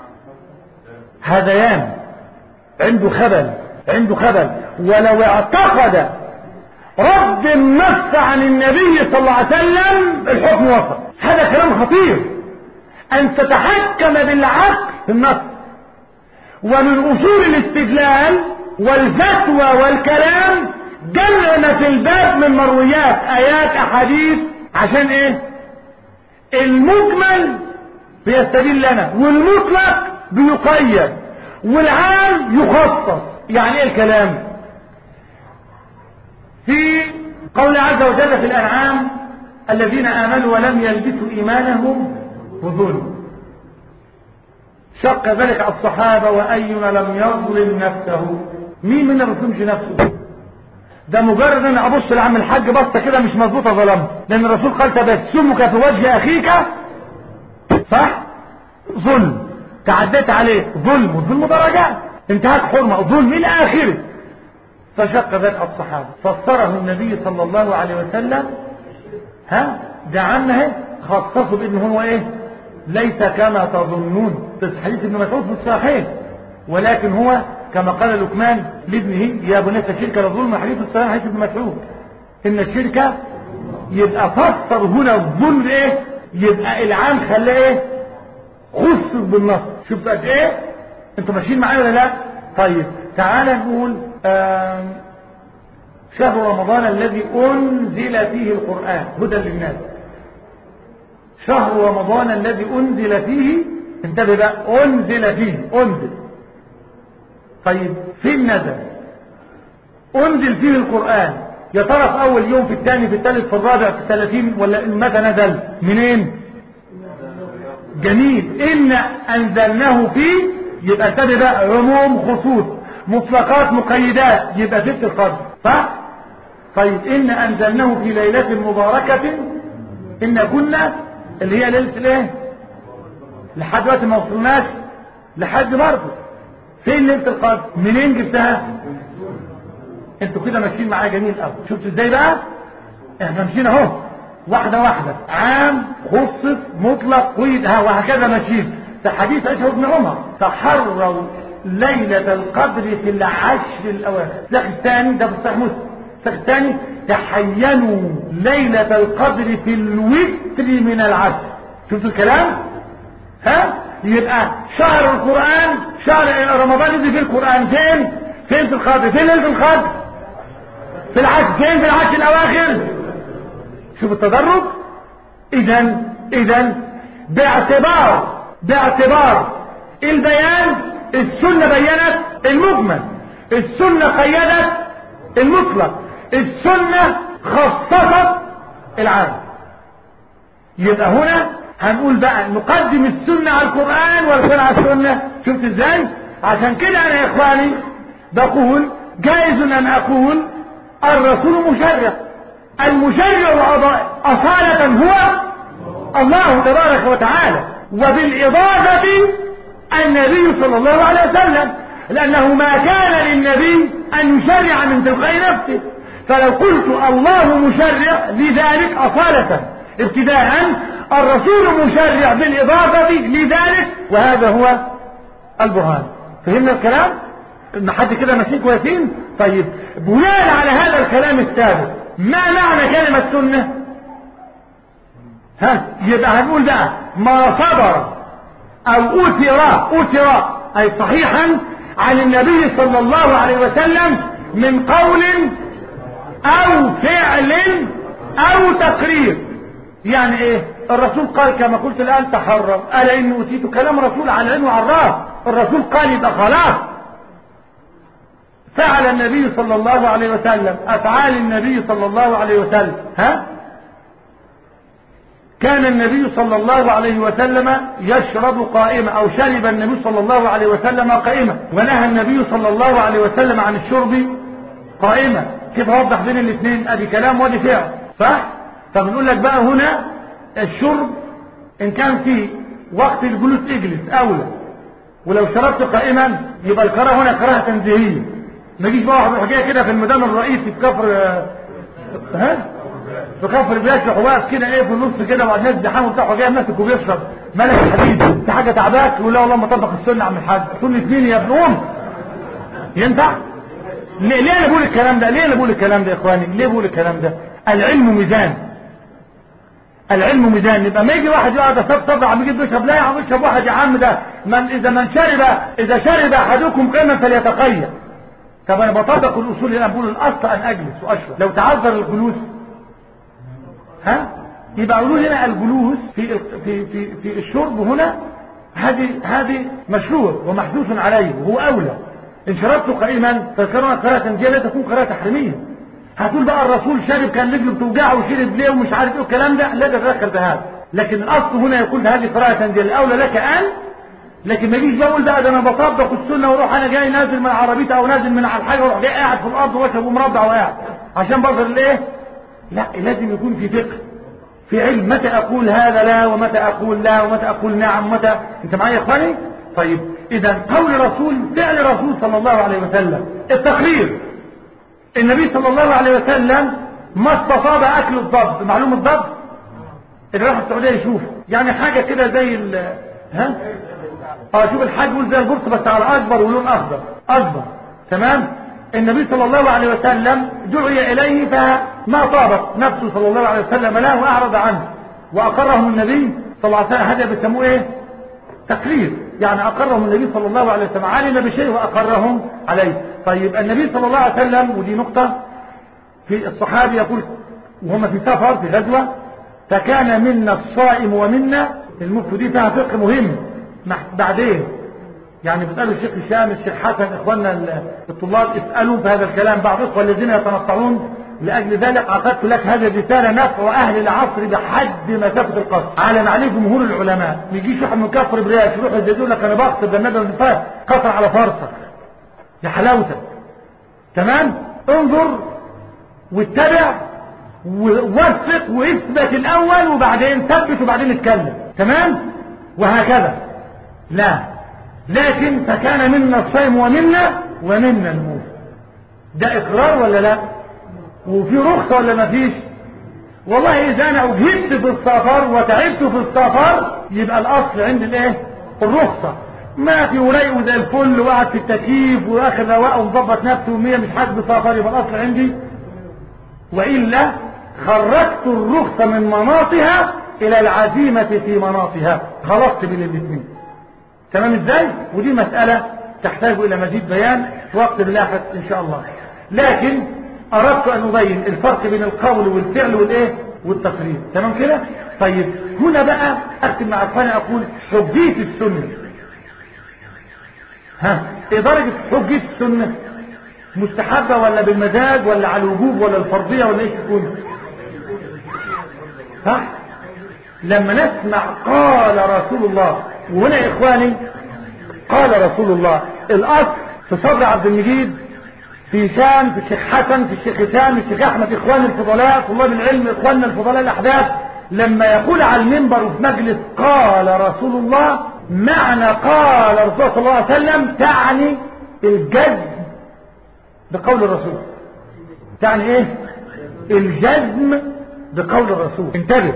هذيان عنده خبل عنده خبل ولو اعتقد رد النص عن النبي صلى الله عليه وسلم الحكم وصل هذا كلام خطير ان تتحكم بالعقل في النص ومن اصول الاستدلال والفتوى والكلام جمع ما في الباب من مرويات ايات احاديث عشان ايه المجمل بيستدل لنا والمطلق بيقيد والعام يخصص يعني ايه الكلام في قول عز وجل في الانعام الذين امنوا ولم يلبسوا ايمانهم بظلم شق ذلك على الصحابة وأينا لم يظلم نفسه مين منا ما بيظلمش نفسه ده مجرد ان ابص لعم الحاج بصه كده مش مظبوطه ظلمت لان الرسول قال تبسمك في وجه اخيك صح ظلم تعديت عليه ظلم والظلم درجات انتهاك حرمه ظلم الى اخره فشق ذلك على الصحابه فسره النبي صلى الله عليه وسلم ها ده عمه خصصه بان هو ايه ليس كما تظنون في حديث ابن مسعود في الصحيح ولكن هو كما قال لقمان لابنه يا بني الشرك لظلم حديث الصحيح حديث ابن مسعود ان الشركة يبقى فسر هنا الظلم ايه يبقى العام خلاه ايه خصص بالنص شوف قد ايه انتوا ماشيين معايا ولا لا طيب تعالى نقول شهر رمضان الذي انزل فيه القرآن هدى للناس شهر رمضان الذي انزل فيه انتبه بقى انزل فيه انزل طيب فين نزل انزل فيه القرآن يا ترى في اول يوم في الثاني في الثالث في الرابع في الثلاثين ولا متى نزل منين جميل ان انزلناه فيه يبقى انتبه بقى عموم خصوص مطلقات مقيدات يبقى ست القدر صح طيب ان انزلناه في ليلة مباركة ان كنا اللي هي ليلة الايه لحد دلوقتي ما وصلناش لحد برضه فين ليله القدر منين جبتها انتوا كده ماشيين معايا جميل قوي شفتوا ازاي بقى احنا ماشيين اهو واحده واحده عام خصص مطلق قيد ها وهكذا ماشيين في حديث عائشه بن عمر تحروا ليلة القدر في العشر الأواخر الساق الثاني ده في الصحيح مسلم الساق الثاني تحينوا ليلة القدر في الوتر من العشر شفتوا الكلام ها يبقى شهر القرآن شهر رمضان يجي في القرآن فين فين في القدر فين ليلة القدر في العشر فين في العشر الأواخر شوف التدرج إذا إذا باعتبار باعتبار البيان السنة بينت المجمل السنة قيدت المطلق السنة خصصت العام يبقى هنا هنقول بقى نقدم السنة على القرآن ولا على السنة شفت ازاي عشان كده انا يا اخواني بقول جائز ان اقول الرسول مشرع المشرع اصالة هو الله تبارك وتعالى وبالاضافة النبي صلى الله عليه وسلم لانه ما كان للنبي ان يشرع من تلقاء نفسه فلو قلت الله مشرع لذلك اصالة ابتداء الرسول مشرع بالاضافة لذلك وهذا هو البرهان فهمنا الكلام ان حد كده ماشيين كويسين طيب بناء على هذا الكلام السابق ما معنى كلمة سنة ها يبقى هنقول بقى ما صبر او اوتر اوتر اي صحيحا عن النبي صلى الله عليه وسلم من قول او فعل او تقرير يعني ايه الرسول قال كما قلت الان تحرر الا اني اوتيت كلام رسول على العلم وعلى الرسول قال يبقى خلاص فعل النبي صلى الله عليه وسلم افعال النبي صلى الله عليه وسلم ها كان النبي صلى الله عليه وسلم يشرب قائمة او شرب النبي صلى الله عليه وسلم قائمة ونهى النبي صلى الله عليه وسلم عن الشرب قائمة كيف اوضح بين الاثنين ادي كلام وادي فعل صح فبنقول لك بقى هنا الشرب ان كان في وقت الجلوس اجلس اولى ولو شربت قائما يبقى الكراهه هنا كراهه تنزيهيه ما يجيش بقى واحد حكايه كده في الميدان الرئيسي في كفر ها في كفر بيشرح واقف كده ايه في النص كده وبعد الناس زحام بتاعه جاي ماسك وبيشرب ملك الحديد انت حاجه تعباك يقول لا والله ما طبق السنه عم الحاج سنه مين يا ابن ام ينفع ليه ليه انا بقول الكلام ده ليه انا بقول الكلام ده يا اخواني ليه بقول الكلام ده العلم ميزان العلم ميزان يبقى ما يجي واحد يقعد يصفصف عم يجي بيشرب لا يا عم يشرب واحد يا عم ده من اذا من شرب اذا شرب احدكم قيما فليتقيد طب انا بطبق الاصول اللي انا بقول الاصل ان اجلس واشرب لو تعذر الجلوس ها يبقى قولوا هنا الجلوس في في في في الشرب هنا هذه هذه مشروع ومحدوث عليه وهو اولى ان شربت قائما فكرنا قراءة تنجية لا تكون قراءة تحريمية هتقول بقى الرسول شرب كان رجله بتوجعه وشرب ليه ومش عارف ايه الكلام ده لا تتدخل بهذا لكن الاصل هنا يقول هذه قراءة تنجية الاولى لك ان لكن ما يجيش بقول بقى ده انا بطبق السنه واروح انا جاي نازل من عربيتي او نازل من على الحاجه واروح جاي قاعد في الارض واشرب ومربع وقاعد عشان بظهر الايه لا لازم يكون في فقه في علم متى اقول هذا لا ومتى اقول لا ومتى اقول نعم ومتى انت معايا يا اخواني طيب اذا قول رسول فعل رسول صلى الله عليه وسلم التقرير النبي صلى الله عليه وسلم ما استصاب اكل الضب معلوم الضب اللي راح السعوديه يشوف يعني حاجه كده زي ال ها اه شوف الحاج يقول زي البرص بس على اكبر ولون اخضر اكبر تمام النبي صلى الله عليه وسلم دعي اليه فما طابق نفسه صلى الله عليه وسلم له واعرض عنه واقره النبي صلى الله عليه وسلم هذا بيسموه ايه تقرير يعني اقرهم النبي صلى الله عليه وسلم علم بشيء واقرهم عليه طيب النبي صلى الله عليه وسلم ودي نقطة في الصحابي يقول وهم في سفر في غزوة فكان منا الصائم ومنا المفتو دي فيها فقه مهم بعدين يعني بيسألوا الشيخ هشام الشيخ حسن اخواننا الطلاب اسألوا في هذا الكلام بعض الاخوة الذين يتنطعون لأجل ذلك عقدت لك هذه الرسالة نفع أهل العصر بحد مسافة القصر على ما عليه جمهور العلماء ما يجيش واحد من كفر برياش يروح يقول لك أنا بقصد ده النبي قصر على فرصة يا حلاوتك تمام انظر واتبع ووثق واثبت الاول وبعدين ثبت وبعدين اتكلم تمام وهكذا لا لكن فكان منا الصيم ومنا ومنا الموت ده اقرار ولا لا وفي رخصة ولا ما فيش والله اذا انا اجهدت في السفر وتعبت في السفر يبقى الاصل عند الايه الرخصة ما في ورايقه زي الفل وقعد في التكييف واخر رواقه ومظبط نفسه ومية مش حاسس بسفر يبقى الاصل عندي والا خرجت الرخصة من مناطها الى العزيمة في مناطها خلصت بين الاثنين تمام ازاي ودي مسألة تحتاج الى مزيد بيان في وقت لاحق ان شاء الله لكن اردت ان ابين الفرق بين القول والفعل والايه والتقرير تمام كده طيب هنا بقى اختم مع اخواني اقول حجية السنة ها ايه درجة حجة السنة مستحبة ولا بالمزاج ولا على الوجوب ولا الفرضية ولا ايش تكون صح لما نسمع قال رسول الله وهنا يا اخواني قال رسول الله الاصل في صدر عبد المجيد في هشام في الشيخ حسن في الشيخ هشام في الشيخ احمد اخوان الفضلاء طلاب العلم اخواننا الفضلاء الاحداث لما يقول على المنبر في مجلس قال رسول الله معنى قال الرسول صلى الله عليه وسلم تعني الجزم بقول الرسول تعني ايه الجزم بقول الرسول انتبه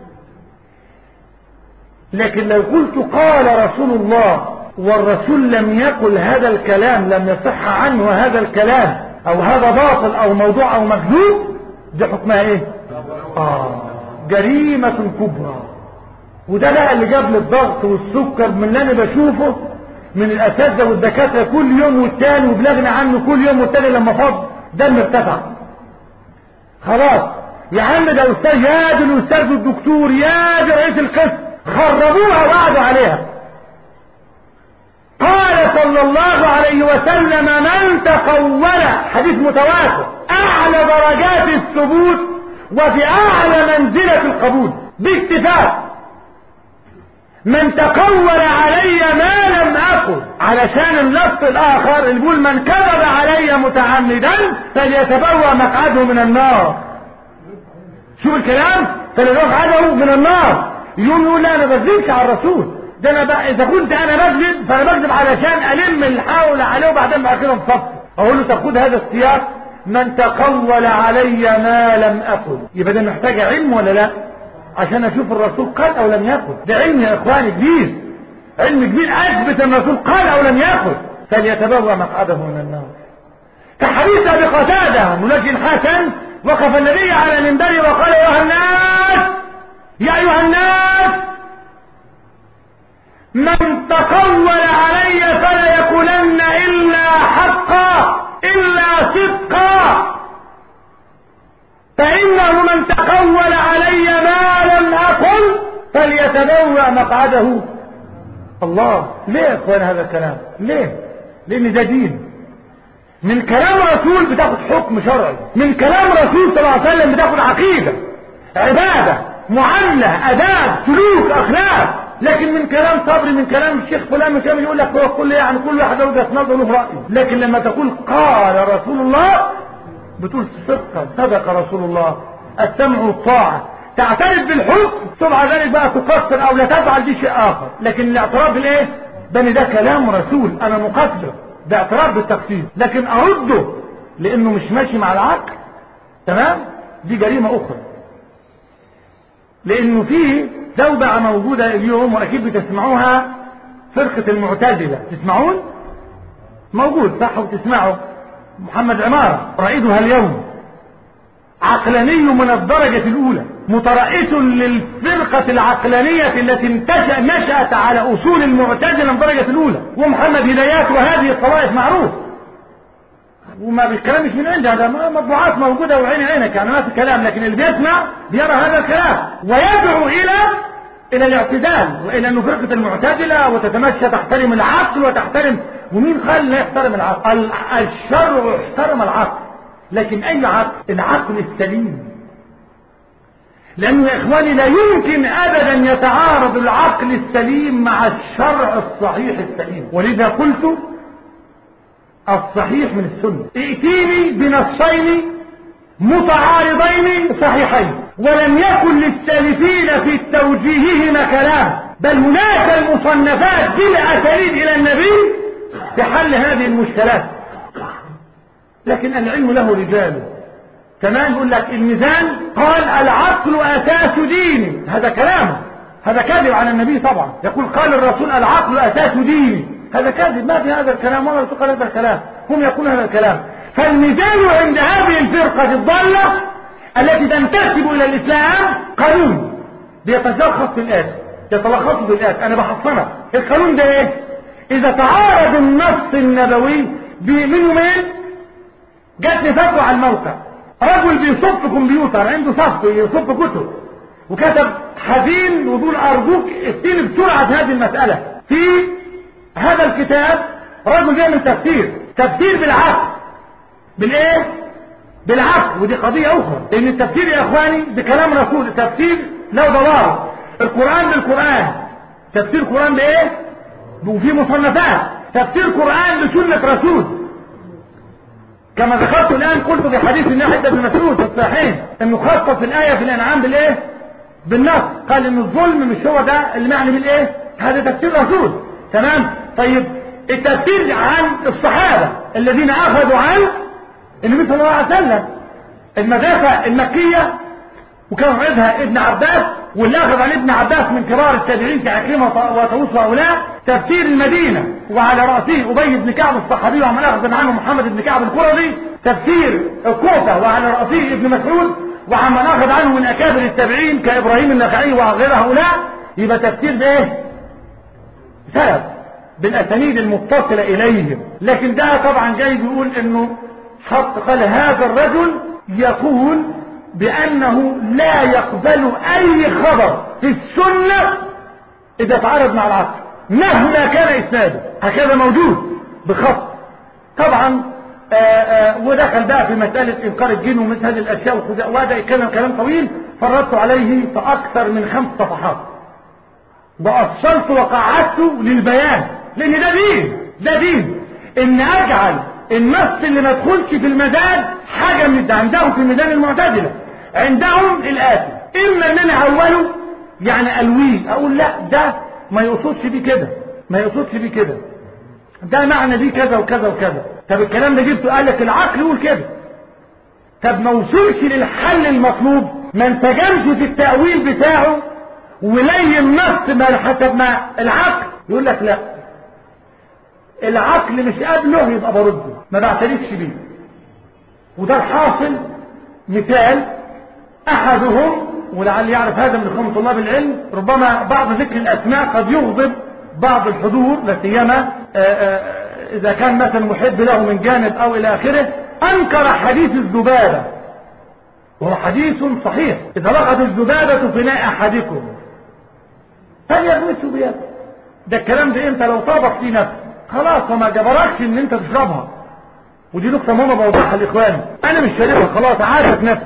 لكن لو قلت قال رسول الله والرسول لم يقل هذا الكلام لم يصح عنه هذا الكلام او هذا باطل او موضوع او مكذوب دي حكمها ايه آه جريمة كبرى وده بقى اللي جاب لي الضغط والسكر من اللي انا بشوفه من الاساتذه والدكاتره كل يوم والتاني وبلغنا عنه كل يوم والتاني لما فض دم ارتفع خلاص يا عم ده استاذ يا دي الاستاذ والدكتور يا دي رئيس القسم خربوها وقعدوا عليها قال صلى الله عليه وسلم من تقول حديث متواتر اعلى درجات الثبوت وفي اعلى منزلة القبول باتفاق من تقول علي ما لم اقل علشان اللفظ الاخر اللي بيقول من كذب علي متعمدا فليتبوأ مقعده من النار شوف الكلام فليتبوأ مقعده من النار يوم يقول لا انا بكذبش على الرسول ده انا بقى اذا كنت انا بكذب فانا بكذب علشان الم الحول عليه وبعدين بعد كده نصف اقول له طب خد هذا السياق من تقول علي ما لم اقل يبقى ده محتاج علم ولا لا عشان اشوف الرسول قال او لم يقل ده علم يا اخواني كبير علم كبير اثبت ان الرسول قال او لم يقل فليتبوأ مقعده من النار كحديث ابي قتاده منجي حسن وقف النبي على المنبر وقال ايها الناس يا ايها الناس من تقول علي فلا يقولن الا حقا الا صدقا فانه من تقول علي ما لم اقل فليتبوأ مقعده الله ليه يا اخوان هذا الكلام ليه لان ده دين من كلام رسول بتاخد حكم شرعي من كلام رسول صلى الله عليه وسلم بتاخد عقيدة عبادة معاملة اداب سلوك اخلاق لكن من كلام صبري من كلام الشيخ فلان من كلام يقول لك هو كل يعني كل واحد وجهه نظر له راي لكن لما تقول قال رسول الله بتقول صدقا صدق رسول الله السمع والطاعه تعترف بالحكم ثم ذلك بقى تقصر او لا تفعل دي شيء اخر لكن الاعتراف بالايه بان ده كلام رسول انا مقصر ده اعتراف بالتقصير لكن ارده لانه مش ماشي مع العقل تمام دي جريمه اخرى لانه فيه زوبعة موجودة اليوم واكيد بتسمعوها فرقة المعتزلة تسمعون موجود صح وتسمعوا محمد عمارة رائدها اليوم عقلاني من الدرجة الأولى مترأس للفرقة العقلانية التي انتشأ نشأت على أصول المعتزلة من الدرجة الأولى ومحمد هدايات وهذه الطوائف معروف وما بالكلام مش من عندي هذا مطبوعات موجودة وعين عينك يعني ما في كلام لكن اللي بيسمع بيرى هذا الكلام ويدعو إلى إلى الاعتدال وإلى أنه فرقة المعتدلة وتتمشى تحترم العقل وتحترم ومين قال لا يحترم العقل الشرع يحترم العقل لكن أي عقل العقل السليم لأنه يا إخواني لا يمكن أبدا يتعارض العقل السليم مع الشرع الصحيح السليم ولذا قلت الصحيح من السنة ائتيني بنصين متعارضين صحيحين ولم يكن للسالفين في توجيههما كلام بل هناك المصنفات بالأساليب إلى النبي في حل هذه المشكلات لكن العلم له رجال كمان يقول لك الميزان قال العقل أساس ديني هذا كلامه هذا كذب على النبي طبعا يقول قال الرسول العقل أساس ديني هذا كذب ما في هذا الكلام ولا تقال هذا الكلام هم يقولون هذا الكلام فالميزان عند هذه الفرقة الضالة التي تنتسب إلى الإسلام قانون بيتلخص في الآية يتلخص في الآية أنا بحصنها القانون ده إيه؟ إذا تعارض النص النبوي من يومين جاتني فتوى على الموقع رجل بيصف كمبيوتر عنده صف يصف كتب وكتب حزين ويقول أرجوك افتيني بسرعة هذه المسألة في هذا الكتاب رجل بيعمل تفسير تفسير بالعقل بالايه بالعقل ودي قضية اخرى لان التفسير يا اخواني بكلام رسول التفسير له ضوابط القرآن بالقرآن تفسير القرآن بايه وفي مصنفات تفسير قرآن بسنة رسول كما ذكرت الآن قلت في حديث الناحية ابن مسعود في الصحيحين انه خصص الآية في الأنعام بالايه بالنص قال ان الظلم مش هو ده المعنى بالايه هذا تفسير رسول تمام طيب التفسير عن الصحابة الذين اخذوا عن النبي صلى الله عليه وسلم المدافع المكية وكان عيدها ابن عباس واللي اخذ عن ابن عباس من كبار التابعين كعكرمة وطاووس وهؤلاء تفسير المدينة وعلى رأسه أبي بن كعب الصحابي وعمل أخذ عنه محمد بن كعب القرظي تفسير الكوفة وعلى رأسه ابن مسعود وعمن أخذ عنه من أكابر التابعين كإبراهيم النخعي وغير هؤلاء يبقى تفسير بإيه؟ سلف بالأسانيد المتصلة إليهم لكن ده طبعا جاي بيقول إنه حط قال هذا الرجل يقول بأنه لا يقبل أي خبر في السنة إذا تعارض مع العقل مهما كان إسناده هكذا موجود بخط طبعا آآ آآ ودخل بقى في مسألة إنكار الجن ومثل هذه الأشياء وهذا يتكلم كلام طويل فردت عليه في أكثر من خمس صفحات وأصلت وقعدت للبيان لأن ده دين ده دين إن أجعل النص اللي ما يدخلش في المداد حاجة من ده عندهم في ميدان المعتزلة عندهم الآتي إما إن أنا أوله يعني ألويه أقول لا ده ما يقصدش بيه كده ما يقصدش بيه كده ده معنى دي كذا وكذا وكذا طب الكلام ده جبته قال لك العقل يقول كده طب ما وصلش للحل المطلوب ما انتجمش في التأويل بتاعه ولين نص ما حسب ما العقل يقول لك لا العقل مش قابله يبقى برده ما بعترفش بيه وده الحاصل مثال احدهم ولعل يعرف هذا من خمس طلاب العلم ربما بعض ذكر الاسماء قد يغضب بعض الحضور لا سيما اذا كان مثلا محب له من جانب او الى اخره انكر حديث الذبابه وهو حديث صحيح اذا لقت الذبابه في ناء احدكم فليغمسه بيده ده الكلام ده انت لو طابق في نفسك خلاص وما جبركش ان انت تشربها ودي نقطة مهمة بوضحها لاخواني انا مش شاربها خلاص عارف نفسي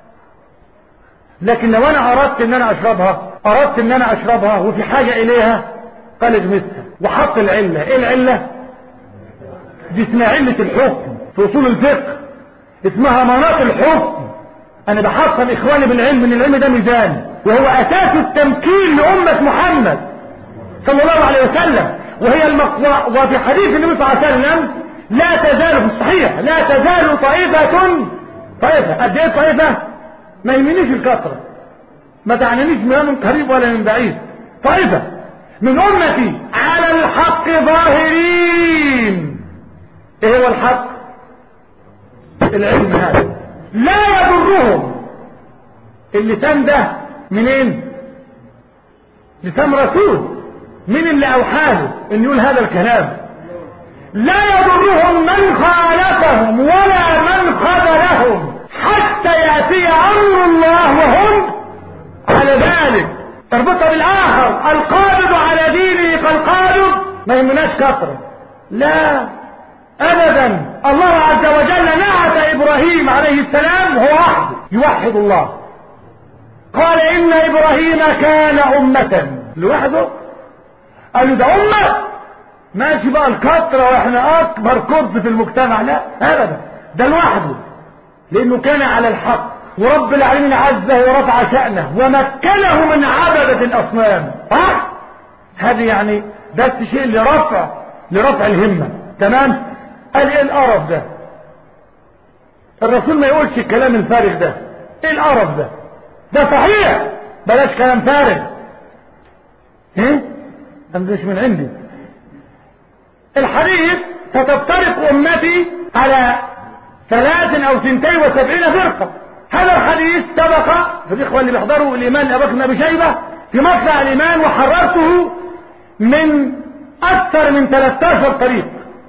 لكن لو انا اردت ان انا اشربها اردت ان انا اشربها وفي حاجة اليها قال اجمسها وحط العلة ايه العلة دي اسمها علة الحكم في اصول الفقه اسمها مناط الحكم انا بحصل اخواني بالعلم ان العلم ده ميزان وهو اساس التمكين لامة محمد صلى الله عليه وسلم وهي المقوى وفي حديث النبي صلى الله عليه وسلم لا تزال في الصحيح لا تزال طائفة طائفة قد ايه طائفة ما يهمنيش الكثرة ما تعنينيش من قريب ولا من بعيد طائفة من امتي على الحق ظاهرين ايه هو الحق العلم هذا لا يضرهم اللسان ده منين لسان رسول من اللي اوحاله ان يقول هذا الكلام لا يضرهم من خالفهم ولا من خذلهم حتى يأتي امر الله وهم على ذلك اربطها بالاخر القابض على دينه كالقابض ما يهمناش كثرة لا ابدا الله عز وجل نعت ابراهيم عليه السلام هو وحده يوحد الله قال ان ابراهيم كان امة لوحده قال له ده امة ماشي بقى الكثرة واحنا اكبر كرد في المجتمع لا ابدا ده لوحده لانه كان على الحق ورب العالمين عزه ورفع شأنه ومكنه من عبدة الاصنام صح هذه يعني بس شيء لرفع لرفع الهمة تمام قال ايه القرف ده الرسول ما يقولش الكلام الفارغ ده ايه القرف ده ده صحيح بلاش كلام فارغ ايه انا مش من عندي الحديث ستفترق امتي على ثلاث او ثنتين وسبعين فرقة هذا الحديث سبق في الاخوة اللي بيحضروا الايمان ابو بكر ابي شيبة في مطلع الايمان وحررته من اكثر من 13 طريق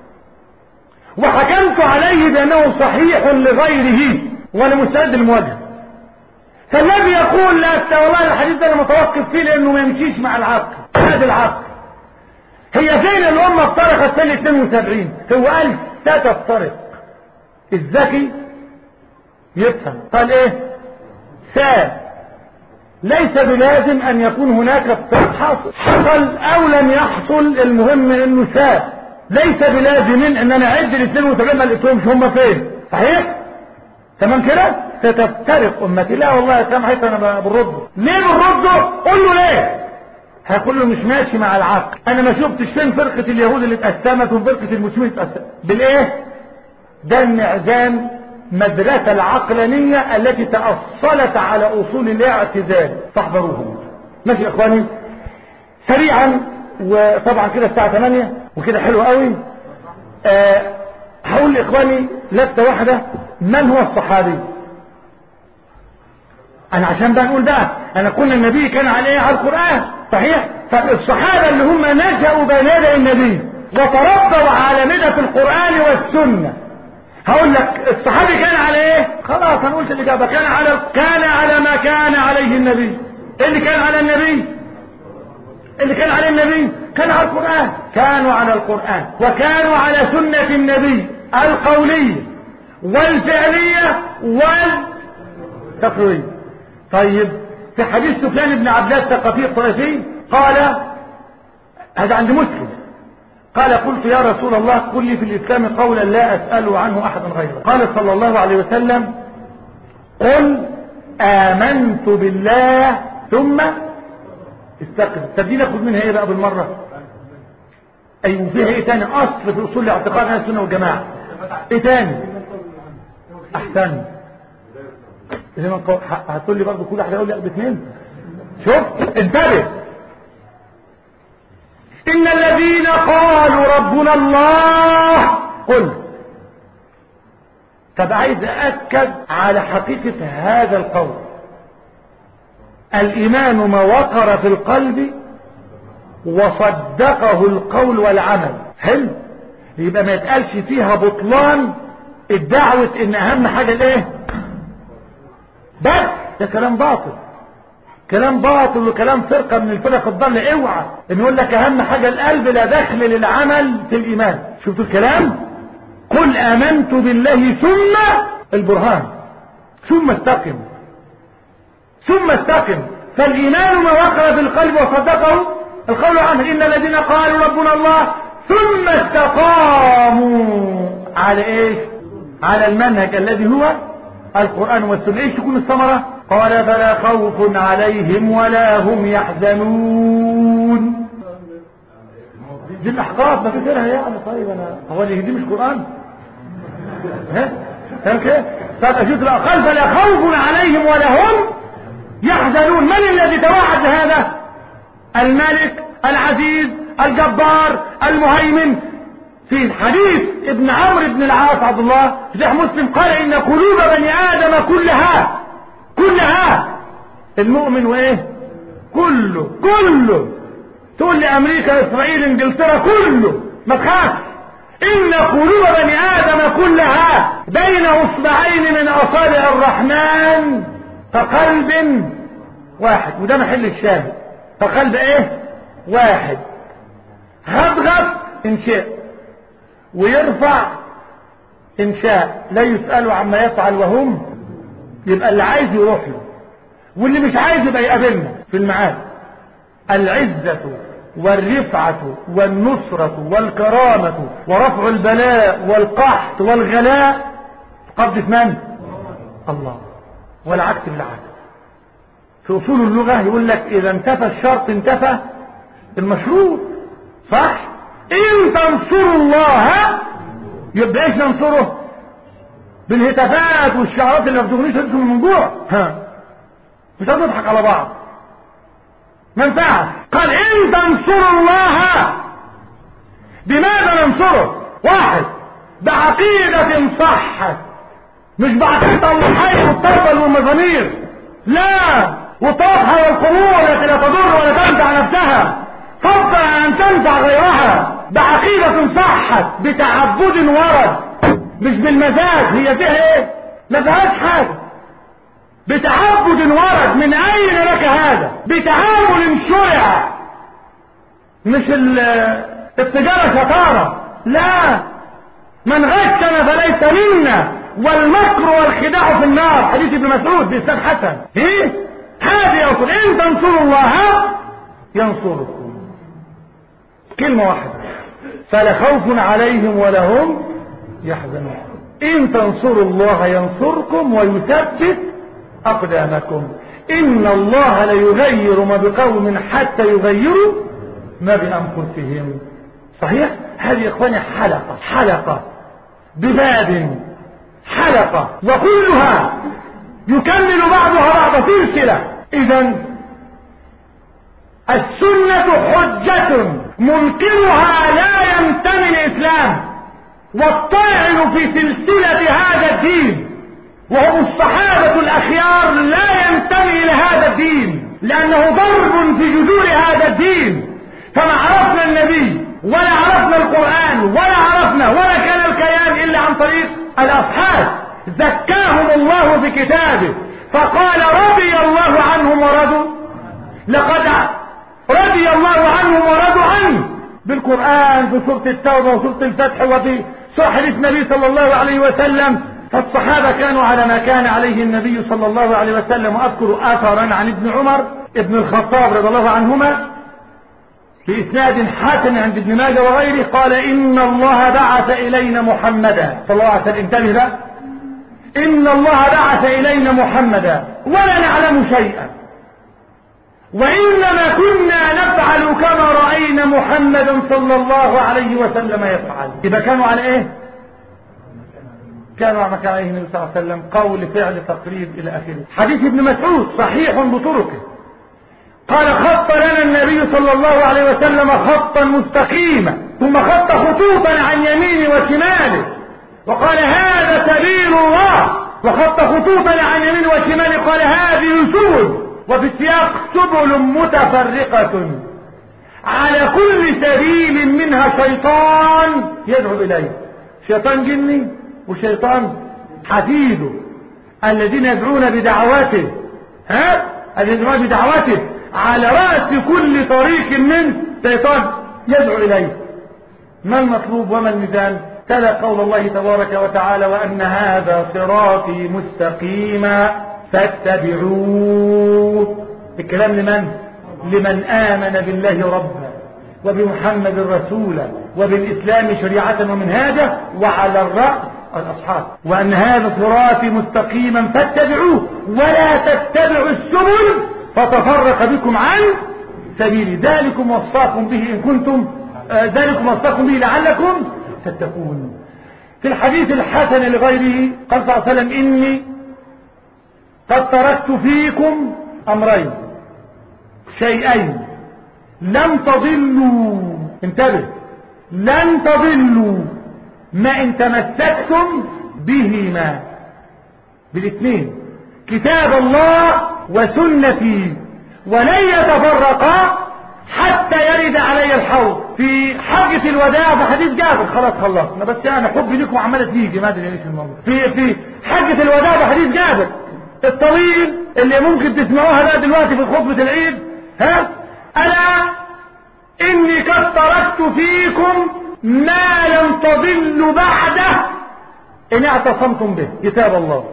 وحكمت عليه بانه صحيح لغيره وانا مستعد للمواجهه فالذي يقول لا والله الحديث ده انا متوقف فيه لانه ما يمشيش مع العقل هذا العقل هي فين الأمة افترقت سنة 72 هو قال ستفترق الذكي يفهم قال ايه سا ليس بلازم ان يكون هناك افتراق حصل حصل او لم يحصل المهم انه سا ليس بلازم ان انا اعد الاثنين وتجمع لقيتهمش هم فين صحيح تمام كده ستفترق امتي لا والله يا سامح انا برده ليه برده قول له ليه هيقول له مش ماشي مع العقل انا ما شفتش فين فرقة اليهود اللي اتقسمت وفرقة المسلمين اتقسمت بالايه ده المعزان مدرسة العقلانية التي تأصلت على اصول الاعتزال فاحضروه ماشي يا اخواني سريعا وطبعا كده الساعة 8 وكده حلو قوي أه هقول لاخواني لفتة واحدة من هو الصحابي انا عشان بقى نقول بقى انا قلنا النبي كان عليه على القرآن صحيح فالصحابة اللي هم نشأوا بين يدي النبي وتربوا على مدة القرآن والسنة هقول لك الصحابي كان على ايه خلاص هنقول الاجابة كان على كان على ما كان عليه النبي اللي كان على النبي اللي كان على النبي كان على القرآن كانوا على القرآن وكانوا على سنة النبي القولية والفعلية والتقريرية طيب في حديث سفيان بن عبد الله الثقفي الطائفي قال هذا عند مسلم قال قلت يا رسول الله قل لي في الإسلام قولا لا أسأل عنه أحدا غيره قال صلى الله عليه وسلم قل آمنت بالله ثم استقم تبدي ناخد منها ايه بقى بالمرة اي أيوة وفيها ايه تاني اصل في اصول الاعتقاد اهل السنة والجماعة ايه تاني احسن زي ما هتقول لي برضه كل واحد يقول لي باثنين شوف انتبه ان الذين قالوا ربنا الله قل طب عايز أأكد على حقيقة هذا القول الإيمان ما وقر في القلب وصدقه القول والعمل حلو يبقى ما يتقالش فيها بطلان الدعوة ان اهم حاجة الايه بس ده كلام باطل كلام باطل وكلام فرقة من الفرق الضالة اوعى ان يقول لك اهم حاجة القلب لا دخل للعمل في الايمان شفتوا الكلام قل امنت بالله ثم البرهان ثم استقم ثم استقم فالايمان ما وقر في القلب وصدقه القول عنه ان الذين قالوا ربنا الله ثم استقاموا على ايش على المنهج الذي هو القرآن والسنة ايش تكون الثمرة قال فلا خوف عليهم ولا هم يحزنون دي الاحقاف ما في غيرها يعني طيب انا هو اللي دي مش قرآن ها فاهم كده طب اشوف الاقل فلا خوف عليهم ولا هم يحزنون من الذي توعد هذا الملك العزيز الجبار المهيمن في حديث ابن عمرو بن العاص عبد الله في صحيح مسلم قال ان قلوب بني ادم كلها كلها المؤمن وايه كله كله تقول لي امريكا اسرائيل انجلترا كله ما تخافش ان قلوب بني ادم كلها بين اصبعين من اصابع الرحمن كقلب واحد وده محل الشاهد فقلب ايه واحد غضغط ان شاء ويرفع ان شاء لا يسألوا عما يفعل وهم يبقى اللي عايز يروح له واللي مش عايز يبقى يقابلنا في المعاد العزة والرفعة والنصرة والكرامة ورفع البلاء والقحط والغلاء تقدس من الله والعكس بالعكس في اصول اللغة يقول لك اذا انتفى الشرط انتفى المشروط صح ان تنصروا الله يبقى ايش ننصره بالهتافات والشعارات اللي ما بتغنيش هتدخل من جوع ها مش هتضحك على بعض ما ينفعش قال ان تنصروا الله بماذا ننصره واحد بعقيدة صحت مش بعقيدة الحي والطربل والمزامير لا وطاقها والقبور التي لا تضر ولا تنفع نفسها فضل ان تنفع غيرها بعقيدة صحت بتعبد ورد مش بالمزاج هي فيها ايه ما فيهاش حاجة بتعبد ورد من اين لك هذا بتعامل شرع مش التجارة شطارة لا من غشنا فليس منا والمكر والخداع في النار حديث ابن مسعود بإسناد حسن ايه هذه أصل إن تنصروا الله ينصركم كلمة واحدة فلا خوف عليهم ولا هم يحزنون إن تنصروا الله ينصركم ويثبت أقدامكم إن الله ليغير ما بقوم حتى يغيروا ما بأنفسهم صحيح هذه يا إخواني حلقة حلقة بباب حلقة وكلها يكمل بعضها بعض سلسلة إذا السنة حجة منكرها لا ينتمي الإسلام والطاعن في سلسلة هذا الدين وهم الصحابة الأخيار لا ينتمي إلى هذا الدين لأنه ضرب في جذور هذا الدين فما عرفنا النبي ولا عرفنا القرآن ولا عرفنا ولا كان الكيان إلا عن طريق الأصحاب زكاهم الله في كتابه فقال رضي الله عنهم ورضوا لقد رضي الله عنهم ورضوا عنه بالقرآن في سورة التوبة وسورة الفتح وفي حديث النبي صلى الله عليه وسلم فالصحابة كانوا على ما كان عليه النبي صلى الله عليه وسلم وأذكر آثارا عن ابن عمر ابن الخطاب رضي الله عنهما بإسناد حسن عند ابن ماجه وغيره قال إن الله بعث إلينا محمدا صلى الله عليه وسلم انتبه بقى إن الله بعث إلينا محمدا ولا نعلم شيئا وإنما كنا نفعل كما رأينا محمدا صلى الله عليه وسلم يفعل يبقى كانوا على إيه كانوا على عليه النبي صلى الله عليه وسلم قول فعل تقريب إلى آخره حديث ابن مسعود صحيح بطرقه قال خط لنا النبي صلى الله عليه وسلم خطا مستقيما ثم خط خطوطا عن يمينه وشماله وقال هذا سبيل الله وخط خطوطا عن يمينه وشماله قال هذه سبل وفي السياق سبل متفرقة على كل سبيل منها شيطان يدعو إليه شيطان جني وشيطان حفيده الذين يدعون بدعواته ها الذين يدعون بدعواته على رأس كل طريق من شيطان يدعو إليه ما المطلوب وما الميزان تلا قول الله تبارك وتعالى وأن هذا صراطي مستقيما فاتبعوه الكلام لمن لمن آمن بالله ربا وبمحمد رسولا وبالإسلام شريعة ومنهاجا وعلى الرأس الأصحاب وأن هذا صراطي مستقيما فاتبعوه ولا تتبعوا السبل فتفرق بكم عن سبيل ذلكم وصاكم به إن كنتم آه ذلكم وصاكم به لعلكم تتقون في الحديث الحسن لغيره قال صلى الله عليه وسلم إني قد تركت فيكم أمرين شيئين لم تضلوا انتبه لن تضلوا ما ان تمسكتم بهما بالاثنين كتاب الله وسنتي ولن يتفرقا حتى يرد علي الحوض في حجة الوداع في حديث جابر خلاص خلصنا بس انا حبي لكم عمالة تيجي ما ادري ايش الموضوع في في حجة الوداع في حديث جابر الطويل اللي ممكن تسمعوها بقى دلوقتي في خطبة العيد ها الا اني قد تركت فيكم ما لم تضلوا بعده ان اعتصمتم به كتاب الله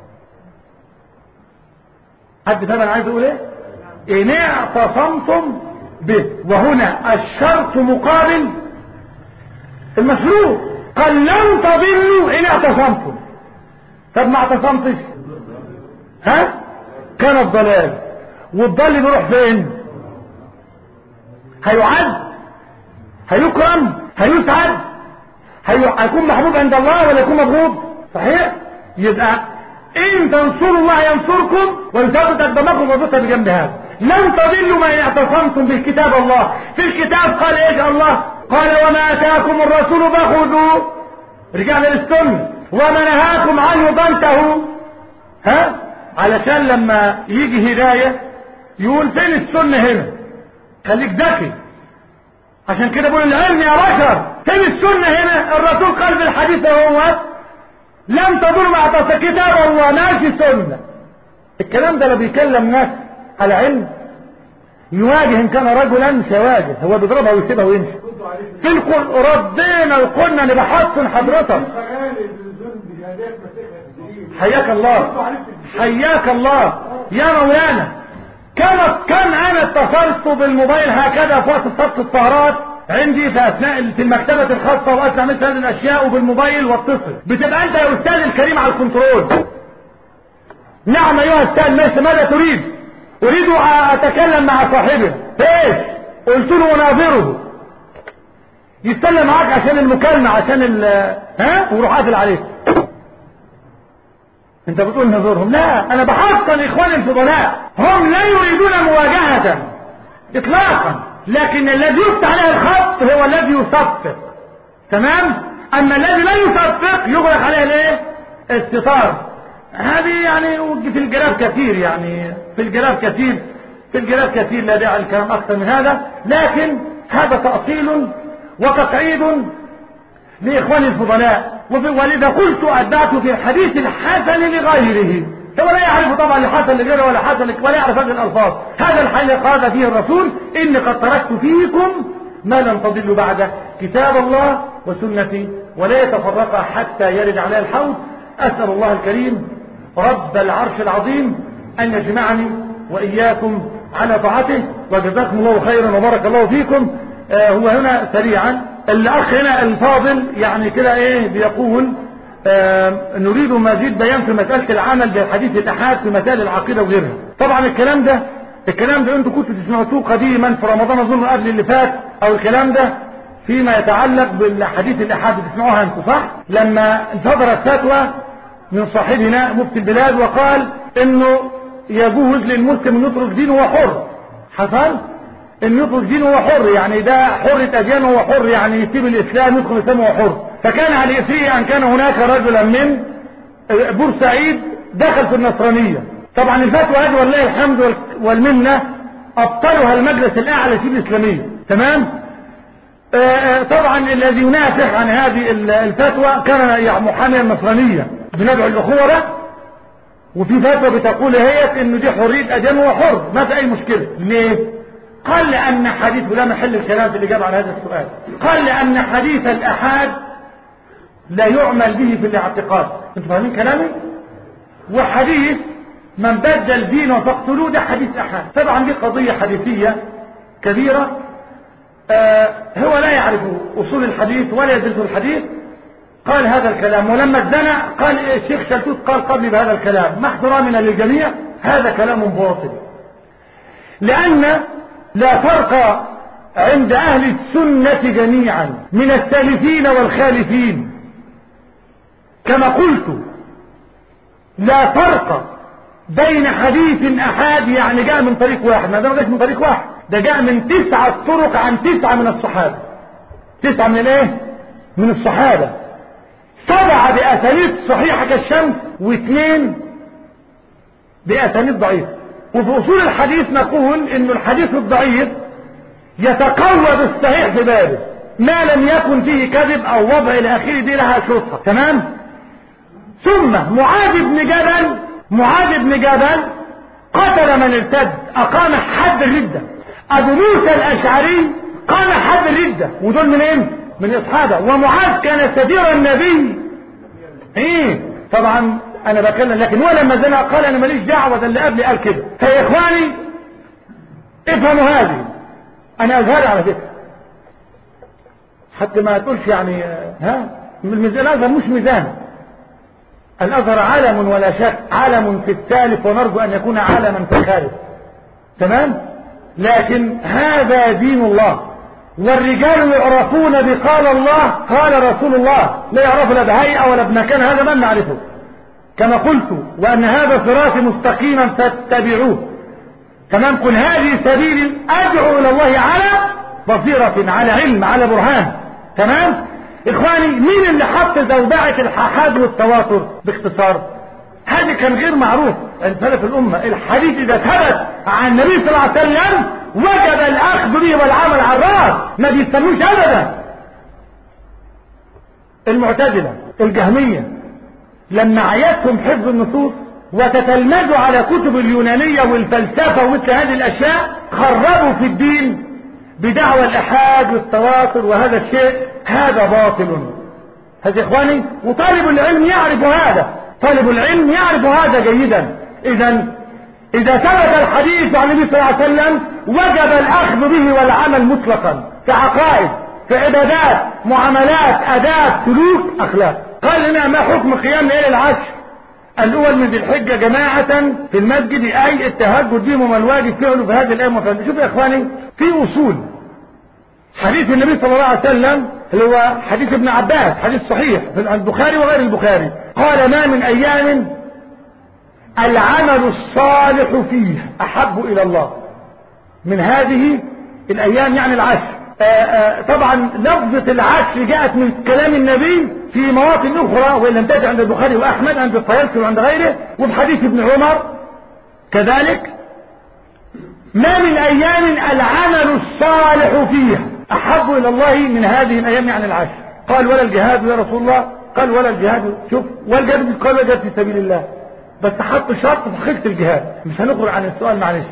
حد فاهم انا عايز اقول ايه ان اعتصمتم به وهنا الشرط مقابل المشروط قال لن تضلوا ان اعتصمتم طب ما اعتصمتش ها كان الضلال والضل بيروح فين هيعد هيكرم هيسعد هيكون محبوب عند الله ولا يكون مبغوض صحيح يبقى ان تنصروا الله ينصركم ويثبت اقدامكم وضبطها بجنب هذا لن تضلوا ما اعتصمتم به كتاب الله في الكتاب قال ايش الله قال وما اتاكم الرسول فخذوه رجعنا للسنه وما نهاكم عنه فانتهوا ها علشان لما يجي هدايه يقول فين السنه هنا خليك ذكي عشان كده بقول العلم يا بشر فين السنة هنا الرسول قال في الحديث هو لم تضر مع كتاب الله ماشي سنة الكلام ده لو بيكلم ناس على علم يواجه ان كان رجلا مش هيواجه هو بيضربها ويسيبها ويمشي في القل ردينا وقلنا انا بحسن حضرتك حياك الله حياك الله يا مولانا كم كم انا اتصلت بالموبايل هكذا في وقت صفقة السهرات عندي في اثناء في المكتبة الخاصة واسمع مثل هذه الاشياء وبالموبايل واتصل بتبقى انت يا استاذ الكريم على الكنترول نعم ايها استاذ ماشي ماذا تريد اريد اتكلم مع صاحبه ايش قلت له اناظره يستنى معاك عشان المكالمة عشان ال ها وروح قافل عليك انت بتقول نظرهم لا انا بحصل اخواني الفضلاء هم لا يريدون مواجهة اطلاقا لكن الذي يفتح عليه الخط هو الذي يصفق تمام اما الذي لا يصفق يغلق عليه الايه الستار هذه يعني في الجراب كثير يعني في الجراب كثير في الجراب كثير لا داعي الكلام اكثر من هذا لكن هذا تأصيل وتقعيد لإخواني الفضلاء ولذا قلت أدعت في الحديث الحسن لغيره هو لا يعرف طبعا لحسن لغيره ولا حسن ولا يعرف هذه الألفاظ هذا الحديث قال فيه الرسول إني قد تركت فيكم ما لم تضلوا بعد كتاب الله وسنتي ولا يتفرقا حتى يرد عليه الحوض أسأل الله الكريم رب العرش العظيم أن يجمعني وإياكم على طاعته وجزاكم الله خيرا وبارك الله فيكم آه هو هنا سريعا الاخ هنا الفاضل يعني كده ايه بيقول آه نريد مزيد بيان في مسألة العمل بحديث الأحاد في مسائل العقيدة وغيرها طبعا الكلام ده الكلام ده انتوا كنتوا تسمعوه قديما في رمضان اظن قبل اللي فات او الكلام ده فيما يتعلق بالحديث الأحاد بتسمعوها انتوا صح لما انتظرت فتوى من صاحبنا مفتي البلاد وقال انه يجوز للمسلم ان يترك دينه وهو حر حصل ان يترك دينه وهو حر يعني ده حرة اديان وهو حر يعني يسيب الاسلام يدخل الاسلام وهو حر فكان على الاسرية ان كان هناك رجلا من بورسعيد دخل في النصرانية طبعا الفتوى هذه والله الحمد والمنة ابطلها المجلس الاعلى في الاسلامية تمام آآ طبعا الذي ينافح عن هذه الفتوى كان محامي النصرانية بندعو الاخوة ده وفي فتوى بتقول هي انه دي حرية اديان وهو حر ما في اي مشكلة ليه قال لأن حديث ولا محل الكلام اللي جاب على هذا السؤال قال لأن حديث الأحاد لا يعمل به في الاعتقاد انتوا فاهمين كلامي وحديث من بدل دينه فاقتلوه ده حديث أحاد طبعا دي قضية حديثية كبيرة آه هو لا يعرف أصول الحديث ولا يدرس الحديث قال هذا الكلام ولما اتزنق قال الشيخ شلتوت قال قبل بهذا الكلام مع احترامنا للجميع هذا كلام باطل لأن لا فرق عند أهل السنة جميعا من السالفين والخالفين كما قلت لا فرق بين حديث أحاد يعني جاء من طريق واحد ما ده ما جاش من طريق واحد ده جاء من تسعة طرق عن تسعة من الصحابة تسعة من الايه من الصحابة سبعة بأسانيد صحيحة كالشمس واثنين بأسانيد ضعيفة وفي أصول الحديث نقول إن الحديث الضعيف يتقوى بالصحيح في بابه ما لم يكن فيه كذب أو وضع إلى آخره دي لها شروطها تمام ثم معاذ بن جبل معاذ بن جبل قتل من ارتد أقام حد الردة أبو موسى الأشعري قام حد الردة ودول من إيه؟ من أصحابه ومعاذ كان سفير النبي إيه طبعا انا بكلم لكن هو لما زنق قال انا ماليش دعوه ده اللي قبلي قال كده فيا اخواني افهموا هذه انا ازهري على فكره حتى ما تقولش يعني ها الازهر مش ميزان الازهر علم ولا شك علم في الثالث ونرجو ان يكون علما في الخالف تمام لكن هذا دين الله والرجال يعرفون بقال الله قال رسول الله لا يعرف لا بهيئة ولا بمكان هذا من نعرفه كما قلت وأن هذا صراطي مستقيما فاتبعوه تمام قل هذه سبيل أدعو إلى الله على بصيرة على علم على برهان تمام إخواني مين اللي حط زوبعة الححاد والتواتر باختصار هذا كان غير معروف عند سلف الأمة الحديث إذا ثبت عن النبي صلى الله عليه وسلم وجب الأخذ به والعمل على الرأس ما بيستنوش أبدا المعتزلة الجهمية لما عيتهم حفظ النصوص وتتلمذوا على كتب اليونانية والفلسفة ومثل هذه الأشياء خربوا في الدين بدعوى الإحاد والتواتر وهذا الشيء هذا باطل هذا إخواني وطالب العلم يعرف هذا طالب العلم يعرف هذا جيدا إذا إذا ثبت الحديث عن النبي صلى الله عليه وسلم وجب الأخذ به والعمل مطلقا في عقائد في عبادات معاملات أداب سلوك أخلاق قال لنا ما حكم قيام ليل العشر الأول من ذي الحجة جماعة في المسجد أي التهجد بهم والواجب فعله في هذه الأيام وفعله شوف يا إخواني في أصول حديث النبي صلى الله عليه وسلم اللي هو حديث ابن عباس حديث صحيح في البخاري وغير البخاري قال ما من أيام العمل الصالح فيه أحب إلى الله من هذه الأيام يعني العشر آآ آآ طبعا لفظة العشر جاءت من كلام النبي في مواطن أخرى وإن لم تجد عند البخاري وأحمد عند الطيالسي وعند غيره وفي حديث ابن عمر كذلك ما من أيام العمل الصالح فيها أحب إلى الله من هذه الأيام يعني العشر قال ولا الجهاد يا رسول الله قال ولا الجهاد شوف والجهاد قال ولا الجهاد في سبيل الله بس حط شرط في حقيقة الجهاد مش هنخرج عن السؤال معلش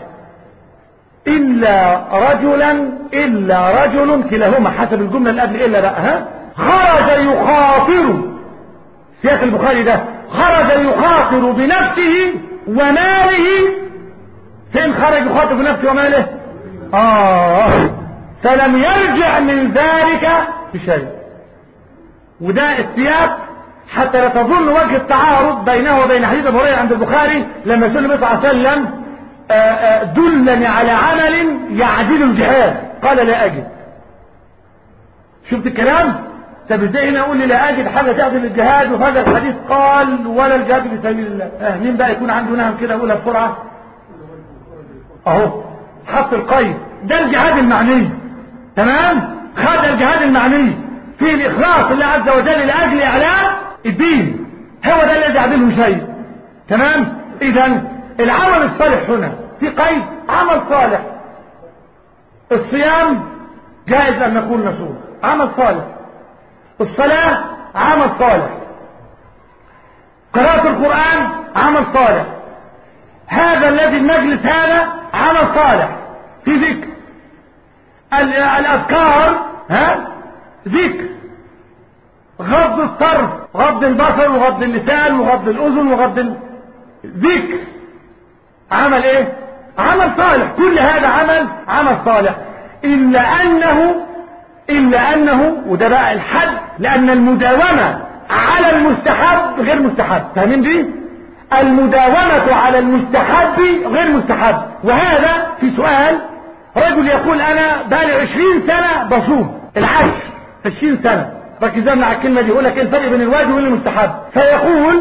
إلا رجلا إلا رجل كلاهما حسب الجملة اللي قبل إلا بقى ها خرج يخاطر سياق البخاري ده خرج يخاطر بنفسه وماله فين خرج يخاطر بنفسه وماله آه فلم يرجع من ذلك بشيء وده السياق حتى لا تظن وجه التعارض بينه وبين حديث ابو هريره عند البخاري لما سئل النبي صلى الله عليه وسلم دلني على عمل يعدل الجهاد قال لا اجد شفت الكلام طب ازاي هنا اقول لي لا اجد حاجه تعدل الجهاد وهذا الحديث قال ولا الجهاد في سبيل الله اه مين بقى يكون عنده نهم كده اقولها بسرعه اهو حط القيد ده الجهاد المعني تمام خد الجهاد المعني في الاخلاص الله عز وجل لاجل اعلان الدين هو ده الذي يعدله شيء تمام اذا العمل الصالح هنا في قيد عمل صالح الصيام جائز ان نقول نصوم عمل صالح الصلاة عمل صالح قراءة القرآن عمل صالح هذا الذي المجلس هذا عمل صالح في ذكر الأذكار ها ذكر غض الطرف غض البصر وغض اللسان وغض الأذن وغض ال... ذكر عمل ايه عمل صالح كل هذا عمل عمل صالح إلا أنه إلا أنه وده بقى الحد لأن المداومة على المستحب غير مستحب فاهمين دي المداومة على المستحب غير مستحب وهذا في سؤال رجل يقول أنا بقالي عشرين سنة بصوم العشر عشرين سنة ركز على الكلمة دي يقول لك ايه الفرق بين الواجب والمستحب فيقول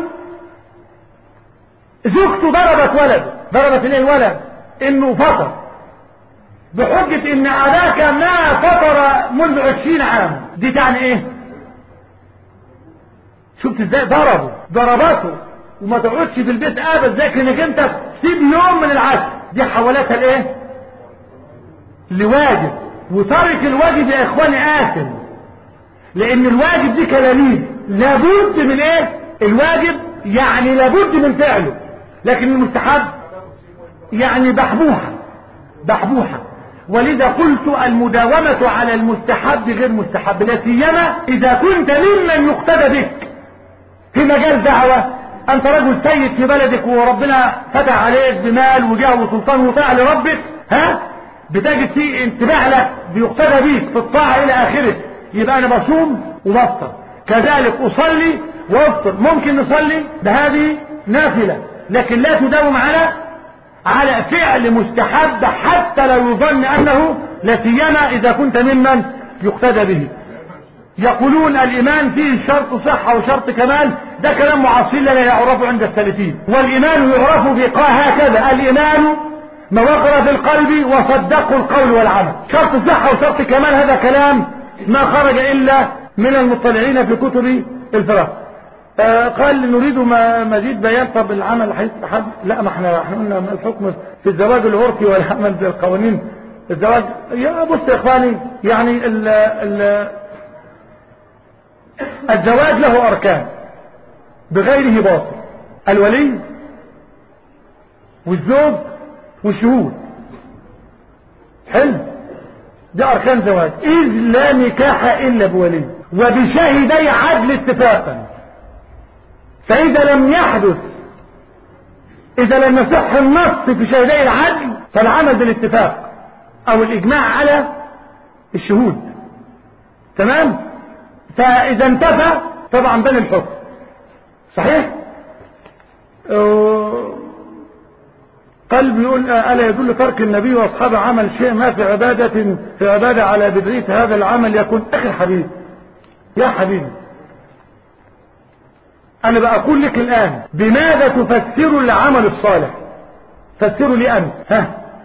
زوجته ضربت ولد ضربت الايه الولد انه فطر بحجة ان اباك ما فطر منذ عشرين عام دي تعني ايه شفت ازاي ضربه ضربته وما تقعدش في البيت ابدا ذاكر انك انت سيب يوم من العشر دي حولتها لايه لواجب وترك الواجب يا اخواني آثم لان الواجب دي كلاميذ لابد من ايه الواجب يعني لابد من فعله لكن المستحب يعني بحبوحة بحبوحة ولذا قلت المداومة على المستحب غير مستحب لا سيما إذا كنت ممن يقتدى بك في مجال دعوة أنت رجل سيد في بلدك وربنا فتح عليك بمال وجاه وسلطان وطاع لربك ها بتجد في انتباه لك بيقتدى بيك في الطاعة إلى آخره يبقى أنا بصوم وبفطر كذلك أصلي وأفطر ممكن نصلي بهذه نافلة لكن لا تداوم على على فعل مستحب حتى لا يظن أنه لا سيما إذا كنت ممن يقتدى به يقولون الإيمان فيه شرط صحة وشرط كمال ده كلام معاصر لا يعرف عند السلفين والإيمان يعرف بقاء هكذا الإيمان ما وقر في القلب وصدقوا القول والعمل شرط صحة وشرط كمال هذا كلام ما خرج إلا من المطلعين في كتب الفرق آه قال نريد مزيد بيان طب العمل حد لا ما احنا احنا قلنا الحكم في الزواج العرفي والعمل بالقوانين الزواج يا بص يا اخواني يعني ال ال الزواج له اركان بغيره باطل الولي والزوج والشهود حلو دي أركان زواج إذ لا نكاح إلا بولي وبشاهدي عدل اتفاقا فإذا لم يحدث إذا لم يصح النص في شاهدي العدل فالعمل بالاتفاق أو الإجماع على الشهود تمام فإذا انتفى طبعا بني الحكم صحيح قلب يقول ألا يدل ترك النبي وأصحابه عمل شيء ما في عبادة في عبادة على بدعية هذا العمل يكون أخي حبيب يا حبيبي أنا بقول لك الآن بماذا تفسر العمل الصالح فسروا لي أنت ها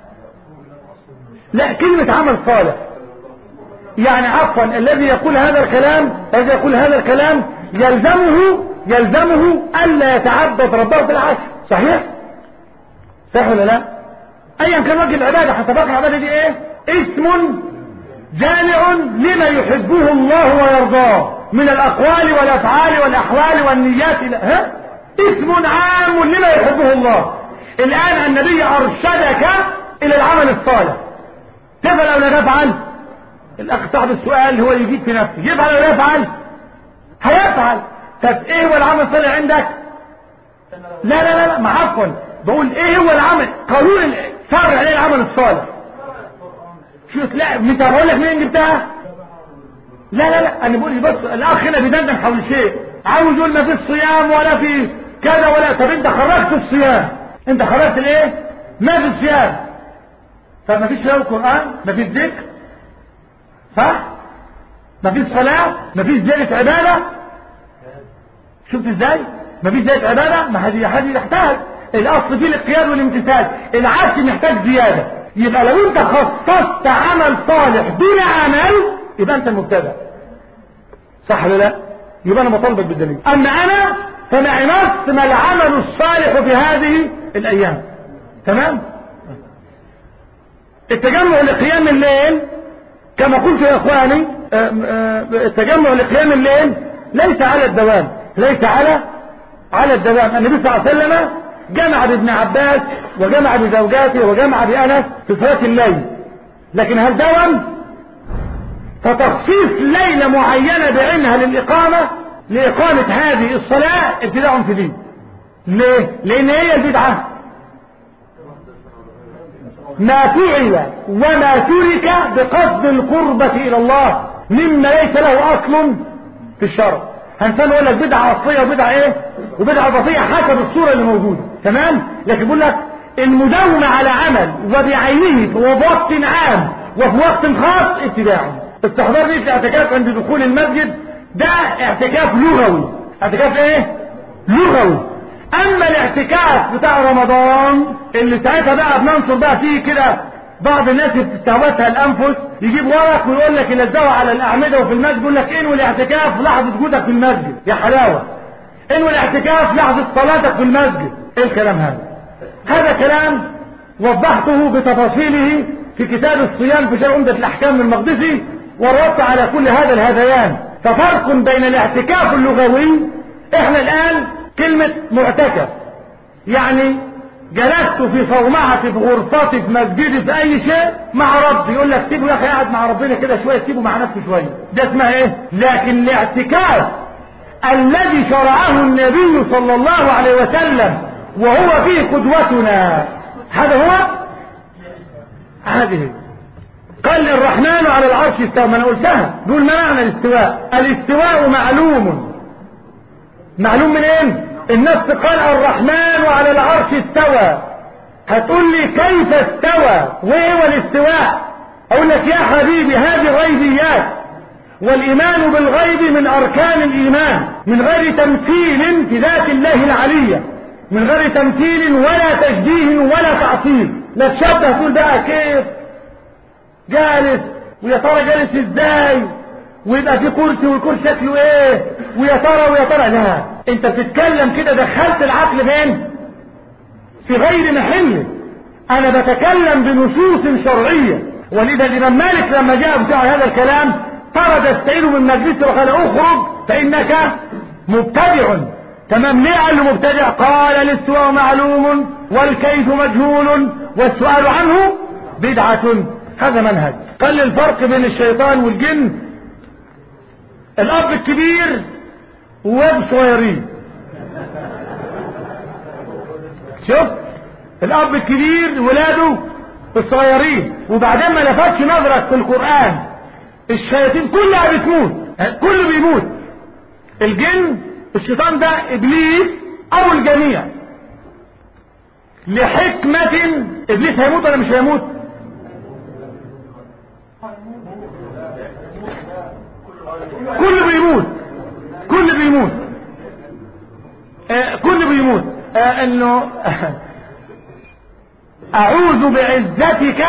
لا كلمة عمل صالح يعني عفوا الذي يقول هذا الكلام الذي يقول هذا الكلام يلزمه يلزمه ألا يتعبد ربه بالعشر صحيح صح ولا لا ايا كان وجه العبادة حتى باقي العبادة دي ايه اسم جامع لما يحبه الله ويرضاه من الاقوال والافعال والاحوال والنيات ها اسم عام لما يحبه الله الان النبي ارشدك الى العمل الصالح تفعل او لا تفعل الاخ صاحب السؤال هو يجيب في نفسه يفعل او لا يفعل هيفعل طب ايه هو العمل الصالح عندك لا لا لا لا ما عفوا بقول ايه هو العمل قانون فرع عليه العمل الصالح شو لا انت بقول لك مين جبتها لا لا لا انا بقول بس الاخ هنا بيدندن حول شيء عاوز يقول ما في الصيام ولا في كذا ولا طب انت خرجت الصيام انت خرجت الايه ما في الصيام طب ما فيش القران ما فيش ذكر صح ما فيش صلاه ما فيش زياده عباده شفت ازاي ما فيش زياده عباده ما هذه هذه يحتاج الاصل فيه القياد والامتثال العكس محتاج زيادة يبقى لو انت خصصت عمل صالح دون عمل يبقى انت المبتدع صح ولا لا يبقى انا مطالبك بالدليل اما انا فمعي نص ما العمل الصالح في هذه الايام تمام التجمع لقيام الليل كما قلت يا اخواني التجمع لقيام الليل ليس على الدوام ليس على على الدوام النبي صلى الله عليه وسلم جمع بابن عباس وجمع بزوجاته وجمع بأنس في صلاة الليل لكن هل دوم فتخصيص ليلة معينة بعينها للإقامة لإقامة هذه الصلاة ابتداء في دين ليه؟ لأن هي البدعة ما فعل وما ترك بقصد القربة إلى الله مما ليس له أصل في الشرع هنسان يقول لك بدعة أصلية وبدعة إيه وبدعة إضافية حسب الصورة اللي موجودة تمام لكن بيقول لك المداومة على عمل وبعينه وبوقت عام وفي وقت خاص ابتداع استحضار ليه في اعتكاف عند دخول المسجد ده اعتكاف لغوي اعتكاف ايه لغوي اما الاعتكاف بتاع رمضان اللي ساعتها بقى بننصر بقى فيه كده بعض الناس بتستهوتها الانفس يجيب ورق ويقول لك يلزقوا على الاعمده وفي المسجد يقول لك انوي الاعتكاف لحظه وجودك في المسجد يا حلاوه انوي الاعتكاف لحظه صلاتك في المسجد ايه الكلام هذا هذا كلام وضحته بتفاصيله في كتاب الصيام في شرع عمدة الأحكام المقدسي والرد على كل هذا الهذيان ففرق بين الاعتكاف اللغوي احنا الآن كلمة معتكف يعني جلست في صومعتي في غرفتي في مسجدي في أي شيء مع ربي يقول لك سيبه يا أخي قاعد مع ربنا كده شوية سيبه مع نفسه شوية ده اسمها ايه لكن الاعتكاف الذي شرعه النبي صلى الله عليه وسلم وهو فيه قدوتنا هذا هو هذه قال الرحمن على العرش استوى ما انا قلتها دول ما معنى الاستواء الاستواء معلوم معلوم من ايه النص قال الرحمن على العرش استوى هتقول لي كيف استوى وايه هو الاستواء اقول لك يا حبيبي هذه غيبيات والايمان بالغيب من اركان الايمان من غير تمثيل في ذات الله العليه من غير تمثيل ولا تشبيه ولا تعطيل لا تشبه تقول بقى كيف جالس ويا ترى جالس ازاي ويبقى في كرسي والكرسي شكله ايه ويا ترى ويا ترى لا انت بتتكلم كده دخلت العقل فين في غير محله انا بتكلم بنصوص شرعيه ولذا الامام مالك لما جاء بتاع هذا الكلام طرد السيد من مجلسه وقال اخرج فانك مبتدع تمام ليه قال له مبتدع قال الاستواء معلوم والكيف مجهول والسؤال عنه بدعة هذا منهج قال الفرق بين الشيطان والجن الاب الكبير وواد صغيرين شوف الاب الكبير ولاده الصغيرين وبعدين ما لفتش نظرك في القرآن الشياطين كلها بتموت كله بيموت الجن الشيطان ده ابليس او الجميع لحكمة ابليس هيموت ولا مش هيموت كله بيموت كله بيموت آه كله بيموت آه انه اعوذ بعزتك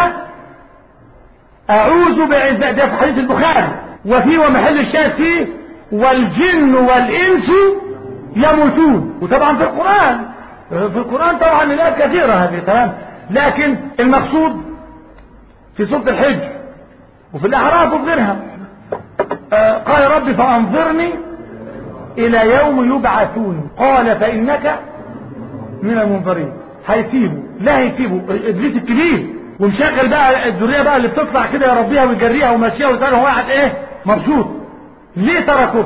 اعوذ بعزتك ده في حديث البخاري وفي ومحل الشاهد فيه والجن والانس يموتون وطبعا في القرآن في القرآن طبعا الآيات كثيرة هذه تمام لكن المقصود في سورة الحج وفي الأعراف وفي غيرها آه قال ربي فأنظرني إلى يوم يبعثون قال فإنك من المنظرين هيسيبوا لا هيسيبوا إبليس الكبير ومشغل بقى الذرية بقى اللي بتطلع كده يربيها ويجريها وماشيها ويسألها هو قاعد ايه مبسوط ليه تركوا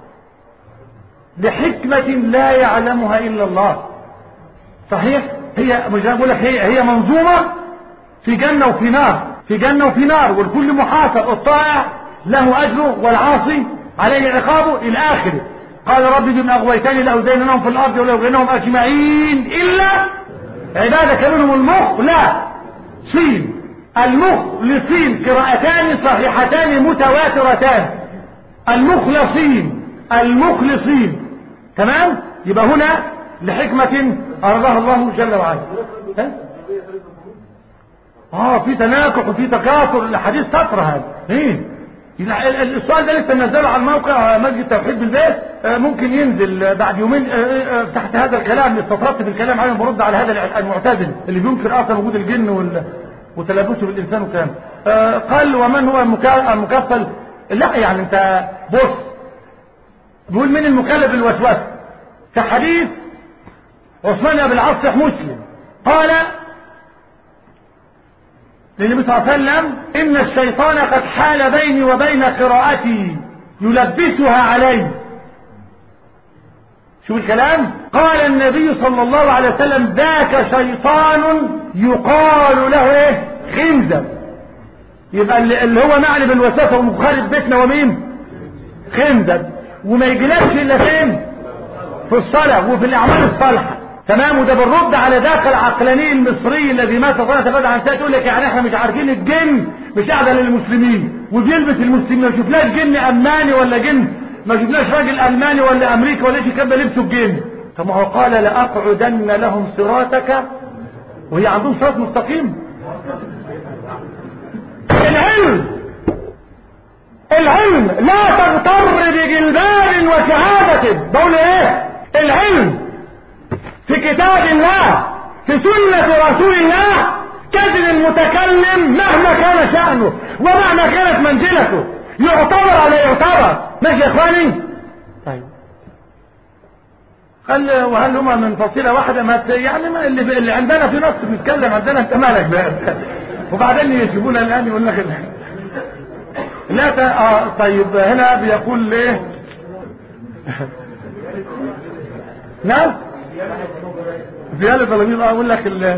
لحكمة لا يعلمها إلا الله صحيح هي مش بقول لك هي هي منظومة في جنة وفي نار في جنة وفي نار والكل محاسب الطائع له أجره والعاصي عليه عقابه إلى آخره قال ربي بما أغويتني لأزيننهم في الأرض ولأغوينهم أجمعين إلا عبادك منهم المخ لا صين المخلصين قراءتان صحيحتان متواترتان المخلصين المخلصين تمام يبقى هنا لحكمة أرضاها الله جل وعلا ها؟ اه في تناكح وفي تكاثر الحديث سطر هذا ايه السؤال ده لسه نزله على الموقع مسجد توحيد بالبيت ممكن ينزل بعد يومين تحت هذا الكلام استطردت في الكلام عليه برد على هذا المعتزل اللي بينكر اصلا وجود الجن وال... وتلبسه بالانسان وكلام قال ومن هو المكفل لا يعني انت بص بيقول من المكلف بالوسوسه في حديث عثمان بن العاص مسلم قال للنبي صلى الله عليه وسلم إن الشيطان قد حال بيني وبين قراءتي يلبسها علي شو الكلام قال النبي صلى الله عليه وسلم ذاك شيطان يقال له ايه خنزب يبقى اللي هو معني بالوسوسه ومخالف بيتنا ومين خنزب وما يجيلكش الا فين في الصلاه وفي الاعمال الصالحه تمام وده بالرد على ذاك العقلاني المصري الذي مات صلاه تبعد عن ساعه تقول لك يعني احنا مش عارفين الجن مش قاعده للمسلمين وبيلبس المسلمين ما شفناش جن الماني ولا جن ما شفناش راجل الماني ولا امريكا ولا شيء كان لبسه الجن طب ما هو قال لاقعدن لهم صراطك وهي عندهم صراط مستقيم العلم العلم لا تغتر بجلباب وشهادة بقول ايه العلم في كتاب الله في سنة رسول الله كذب المتكلم مهما كان شأنه ومهما كانت منزلته يعتبر ولا يعتبر ماشي يا اخواني طيب هل وهل هما من فصيله واحده ما يعني ما اللي, اللي عندنا في نص بيتكلم عندنا انت مالك بقى وبعدين يجيبونا الان يقول لك لا ت... آه طيب هنا بيقول ليه نعم زيادة تلاميذ اقول لك ال...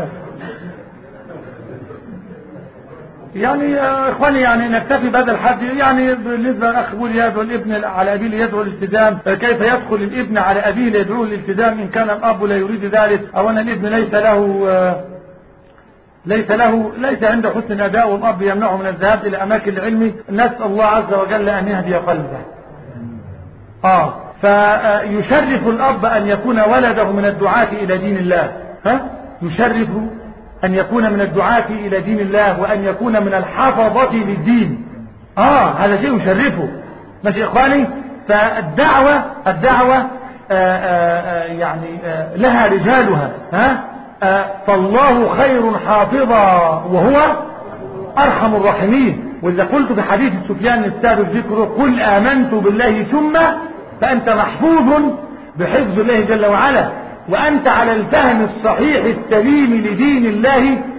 يعني يا اخواني يعني نكتفي بهذا الحد يعني بالنسبه الاخ بيقول يدعو الابن على ابيه ليدعو الالتزام كيف يدخل الابن على ابيه ليدعوه الالتزام ان كان الاب لا يريد ذلك او ان الابن ليس له ليس له ليس عنده حسن اداء والاب يمنعه من الذهاب الى اماكن العلم نسال الله عز وجل ان يهدي قلبه اه فيشرف الاب ان يكون ولده من الدعاة الى دين الله ها يشرف أن يكون من الدعاة إلى دين الله وأن يكون من الحفظة للدين آه هذا شيء يشرفه ماشي إخواني فالدعوة الدعوة آآ آآ يعني آآ لها رجالها ها فالله خير حافظا وهو أرحم الراحمين وإذا قلت في حديث سفيان السابق ذكره قل آمنت بالله ثم فأنت محفوظ بحفظ الله جل وعلا وأنت على الفهم الصحيح السليم لدين الله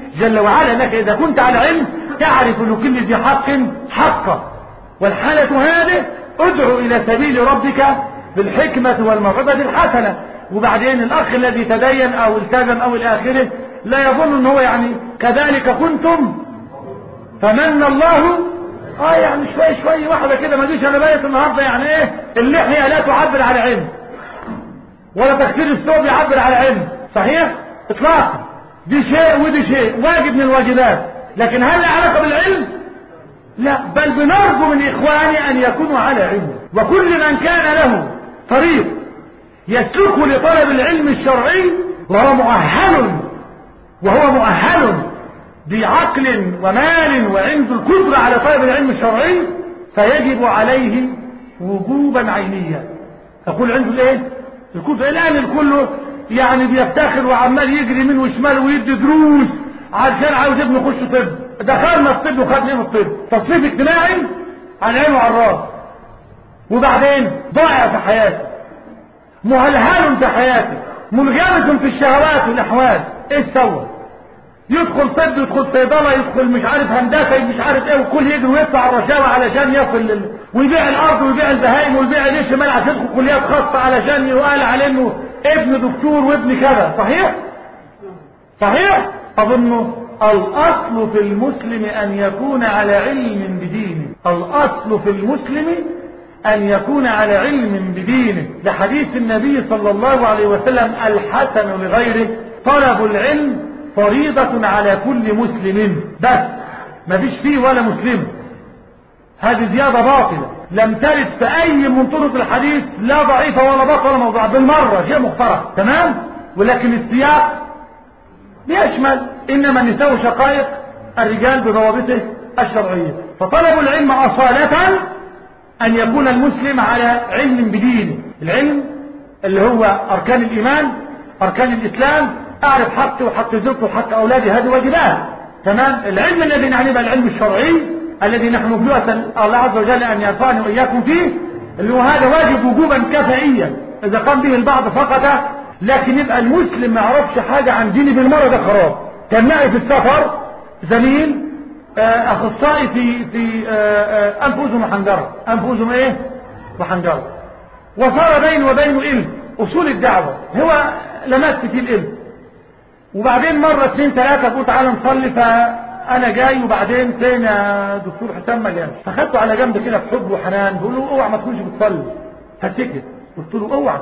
جل وعلا انك اذا كنت على علم تعرف لكل ذي حق حقا والحالة هذه ادعو الى سبيل ربك بالحكمة والموعظة الحسنة وبعدين الاخ الذي تدين او التزم او الاخره لا يظن ان هو يعني كذلك كنتم فمن الله اه يعني شوي شوي واحدة كده ما جيش انا بايت النهاردة يعني ايه اللحية لا تعبر على علم ولا تكسير الثوب يعبر على علم صحيح اطلاقا دي شيء ودي شيء واجب من الواجبات لكن هل له علاقة بالعلم لا بل بنرجو من اخواني ان يكونوا على علم وكل من كان له طريق يسلك لطلب العلم الشرعي وهو مؤهل وهو مؤهل بعقل ومال وعنده القدرة على طلب العلم الشرعي فيجب عليه وجوبا عينيا أقول عنده الايه الكفر الآن الكل يعني بيفتخر وعمال يجري من وشمال ويدي دروس عشان عاوز ابنه يخش طب دخلنا الطب وخدنا من الطب تصنيف اجتماعي على عينه وعلى الراس وبعدين ضائع في حياته مهلهل في حياته منغمس في الشهوات والاحوال ايه سوى يدخل طب يدخل صيدله يدخل مش عارف هندسه مش عارف ايه وكل يجري ويدفع الرشاوى علشان يصل لل... ويبيع الارض ويبيع البهائم ويبيع ليش مال عشان يدخل كليات خاصه علشان يقال عليه انه ابن دكتور وابن كذا صحيح صحيح اظن الاصل في المسلم ان يكون على علم بدينه الاصل في المسلم ان يكون على علم بدينه لحديث النبي صلى الله عليه وسلم الحسن لغيره طلب العلم فريضة على كل مسلم بس ما فيش فيه ولا مسلم هذه زيادة باطلة لم ترد في أي من طرق الحديث لا ضعيفة ولا باطلة ولا موضوع بالمرة شيء مخترع تمام ولكن السياق بيشمل إنما النساء شقائق الرجال بضوابطه الشرعية فطلب العلم أصالة أن يكون المسلم على علم بدينه العلم اللي هو أركان الإيمان أركان الإسلام أعرف حقي وحق زوجتي وحق أولادي هذه واجبات تمام العلم الذي نعني به العلم الشرعي الذي نحن نسأل الله عز وجل أن يرفعني وإياكم فيه اللي هو هذا واجب وجوبا كفائيا إذا قام به البعض فقط لكن يبقى المسلم ما يعرفش حاجة عن دينه بالمرة ده خراب كان معي في السفر زميل أخصائي في في أنف أذن وحنجرة أنف أذن إيه وحنجرة وصار بيني وبينه علم أصول الدعوة هو لمست في العلم وبعدين مرة اثنين ثلاثة قلت تعالى نصلي فأنا جاي وبعدين فين يا دكتور حسام ما جاش فخدته على جنب كده بحب وحنان بقول له اوعى ما تكونش بتصلي فسكت قلت له اوعى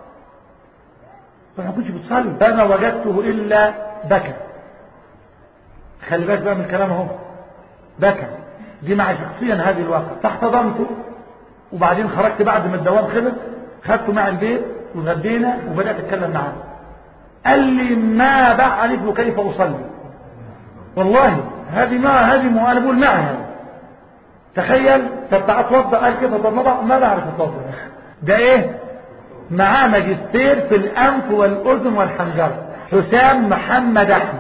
ما كنتش بتصلي فما وجدته إلا بكى خلي بالك بقى من الكلام اهو بكى دي مع شخصيا هذه الواقع فاحتضنته وبعدين خرجت بعد ما الدوام خلص خدته مع البيت وغدينا وبدأت اتكلم معاه قال لي ما بعرف كيف أصلي والله هذه ما هذه ما أنا بقول معها تخيل طب تعال اتوضا قال كده طب ما بعرف اتوضا ده ايه معاه ماجستير في الانف والاذن والحنجره حسام محمد احمد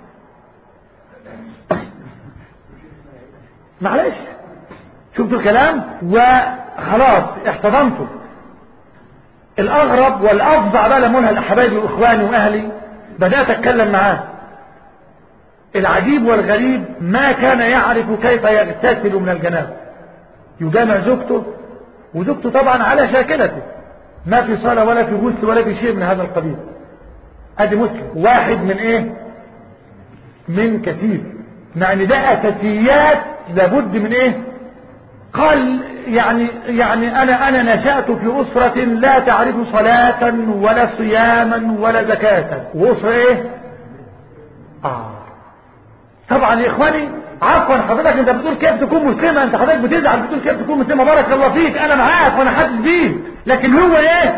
معلش شفتوا الكلام وخلاص احتضنته الاغرب والافظع بقى لما اقولها لاحبابي واخواني واهلي بدات اتكلم معاه العجيب والغريب ما كان يعرف كيف يغتسل من الجنابه يجامع زوجته وزوجته طبعا على شاكلته ما في صلاه ولا في غسل ولا في شيء من هذا القبيل ادي مسلم واحد من ايه من كثير مع ان ده اساسيات لابد من ايه قال يعني يعني انا انا نشأت في اسرة لا تعرف صلاة ولا صياما ولا زكاة واسرة ايه اه طبعا يا اخواني عفوا حضرتك انت بتقول كيف تكون مسلمة انت حضرتك بتزعل بتقول كيف تكون مسلمة بارك الله فيك انا معاك وانا حاسس بيك لكن هو ايه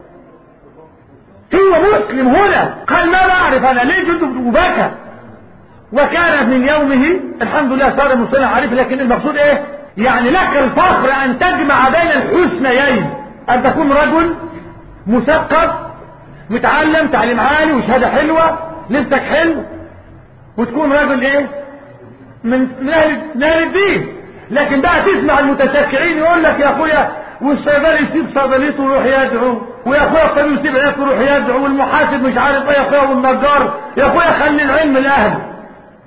هو مسلم هنا قال ما بعرف انا ليه جلد وبكى وكان من يومه الحمد لله صار مسلم عارف لكن المقصود ايه يعني لك الفخر ان تجمع بين الحسنيين ان تكون رجل مثقف متعلم تعليم عالي وشهاده حلوه لبسك حلو وتكون رجل ايه من من اهل من اهل الدين لكن بقى تسمع المتشكعين يقول لك يا اخويا والصيدلي يسيب صيدليته ويروح يدعو ويا اخويا الطبيب يسيب عيادته ويروح يدعو والمحاسب مش عارف ايه يا اخويا والنجار يا اخويا خلي العلم لاهله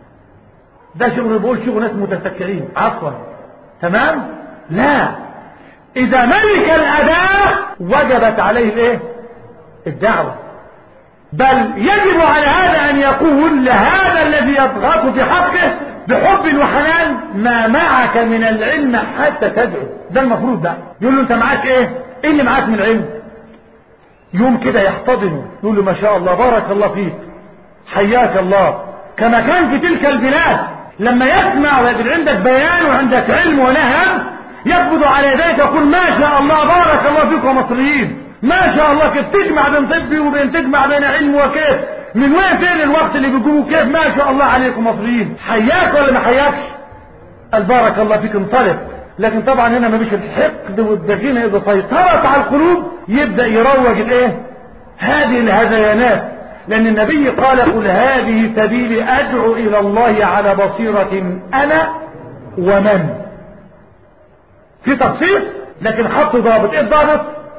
ده شغل بيقول شغل ناس متفكرين عفوا تمام لا اذا ملك الاداء وجبت عليه الايه الدعوة بل يجب على هذا ان يقول لهذا الذي يضغط في حقه بحب وحنان ما معك من العلم حتى تدعو ده المفروض ده يقول له انت معاك ايه ايه اللي معاك من علم يوم كده يحتضنه يقول له ما شاء الله بارك الله فيك حياك الله كما كان في تلك البلاد لما يسمع ويجد عندك بيان وعندك علم ونهم يقبض على يديك يقول ما شاء الله بارك الله فيكم مصريين ما شاء الله كيف تجمع بين طبي وبين تجمع بين علم وكيف من وين فين الوقت اللي بيقولوا كيف ما شاء الله عليكم مصريين حياك ولا ما حياكش قال بارك الله فيك انطلق لكن طبعا هنا ما بيش الحقد والدجينة اذا سيطرت على القلوب يبدأ يروج الايه هذه الهذيانات لان النبي قال قل هذه سبيلي ادعو الى الله على بصيرة انا ومن في تفصيل لكن حط ضابط ايه الضابط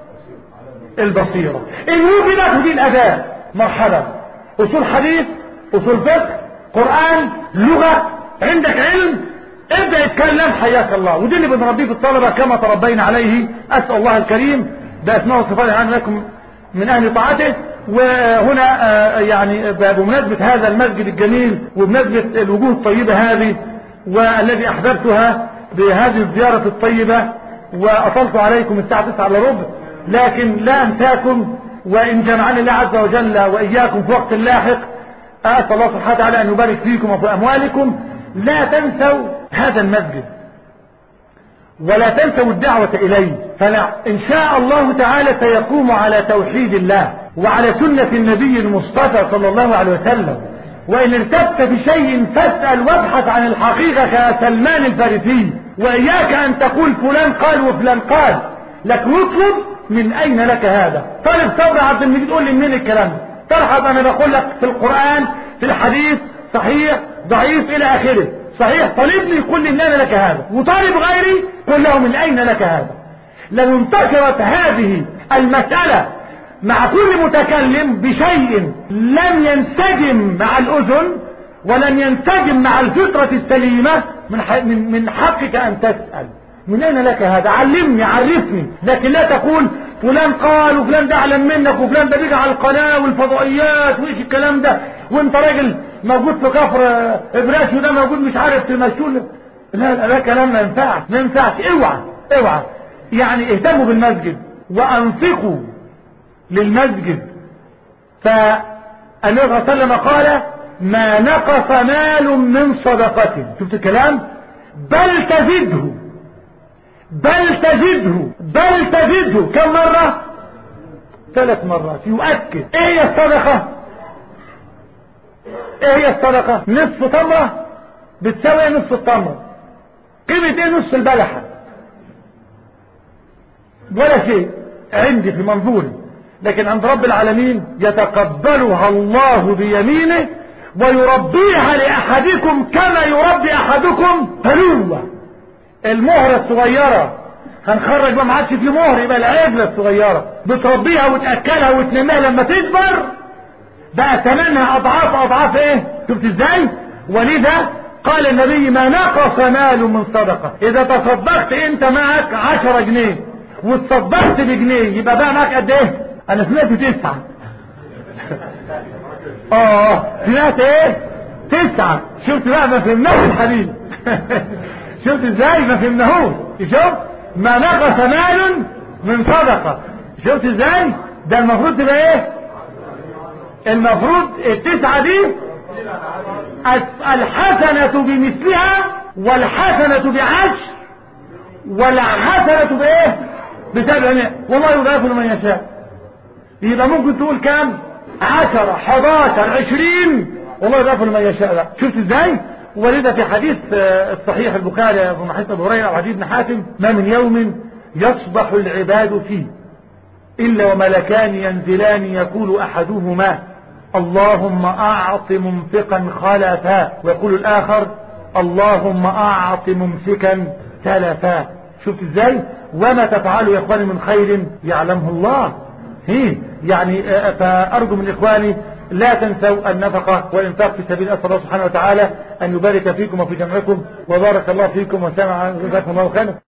البصيرة ان وجدت دي الاداء مرحبا اصول حديث اصول فقه قرآن لغة عندك علم ابدأ اتكلم حياك الله ودي اللي بنربيه في الطلبة كما تربينا عليه اسأل الله الكريم باسماء وصفاته الان لكم من اهل طاعته وهنا يعني بمناسبة هذا المسجد الجميل وبمناسبة الوجوه الطيبة هذه والذي احببتها بهذه الزيارة الطيبة واطلت عليكم الساعة 9 الا ربع لكن لا انساكم وان جمعني الله عز وجل واياكم في وقت لاحق اسال الله سبحانه وتعالى ان يبارك فيكم وفي اموالكم لا تنسوا هذا المسجد ولا تنسوا الدعوة اليه فلا ان شاء الله تعالى سيقوم على توحيد الله وعلى سنة النبي المصطفى صلى الله عليه وسلم وان ارتبت بشيء فاسأل وابحث عن الحقيقة كسلمان الفارسي واياك ان تقول فلان قال وفلان قال لكن اطلب من اين لك هذا طالب صبر عبد المجيد قول لي منين الكلام ده ترحب انا بقول لك في القرآن في الحديث صحيح ضعيف الى اخره صحيح طالبني يقول لي من اين لك هذا وطالب غيري قل له من اين لك هذا لو انتشرت هذه المسألة مع كل متكلم بشيء لم ينسجم مع الاذن ولم ينسجم مع الفطرة السليمة من من حقك ان تسأل من اين لك هذا علمني عرفني لكن لا تقول فلان قال وفلان ده اعلم منك وفلان ده بيجي على القناة والفضائيات وايش الكلام ده وانت راجل موجود في كفر ابراش وده موجود مش عارف تمشوا لا لا ده كلام ما ينفعش ما ينفعش اوعى اوعى يعني اهتموا بالمسجد وانفقوا للمسجد فالنبي صلى الله عليه وسلم قال ما نقص مال من صدقته شفت الكلام بل تزده بل تزده بل تزده كم مرة ثلاث مرات يؤكد ايه هي الصدقة ايه هي الصدقة نصف تمرة بتساوي نصف التمرة قيمة ايه نصف البلحة ولا شيء عندي في منظوري لكن عند رب العالمين يتقبلها الله بيمينه ويربيها لأحدكم كما يربي أحدكم فلوة المهرة الصغيرة هنخرج ما عادش في مهر يبقى العجلة الصغيرة بتربيها وتأكلها وتنميها لما تكبر بقى ثمنها أضعاف أضعاف إيه شفت إزاي ولذا قال النبي ما نقص مال من صدقة إذا تصدقت أنت معك عشرة جنيه وتصدقت بجنيه يبقى بقى معك قد إيه أنا سمعت تسعة آه سمعت إيه تسعة شفت بقى ما فهمناش الحديث شفت ازاي ما فهمناهوش شوف ما نقص مال من صدقة شفت ازاي ده المفروض تبقى ايه المفروض التسعة دي الحسنة بمثلها والحسنة بعشر والحسنة بايه بسبع والله يضاعف لمن يشاء يبقى ممكن تقول كام عشرة حداشر عشرين والله يضاعف لمن يشاء لا شفت ازاي ولذا في حديث الصحيح البخاري في حديث ابو هريره وحديث بن حاتم ما من يوم يصبح العباد فيه الا وملكان ينزلان يقول احدهما اللهم اعط ممسكا خلفا ويقول الاخر اللهم اعط ممسكا تلفا شفت ازاي وما تفعلوا يا اخواني من خير يعلمه الله هي يعني فارجو من اخواني لا تنسوا النفقة والإنفاق في سبيل أسأل الله سبحانه وتعالى أن يبارك فيكم وفي جمعكم وبارك الله فيكم وسمع جزاكم الله خيرا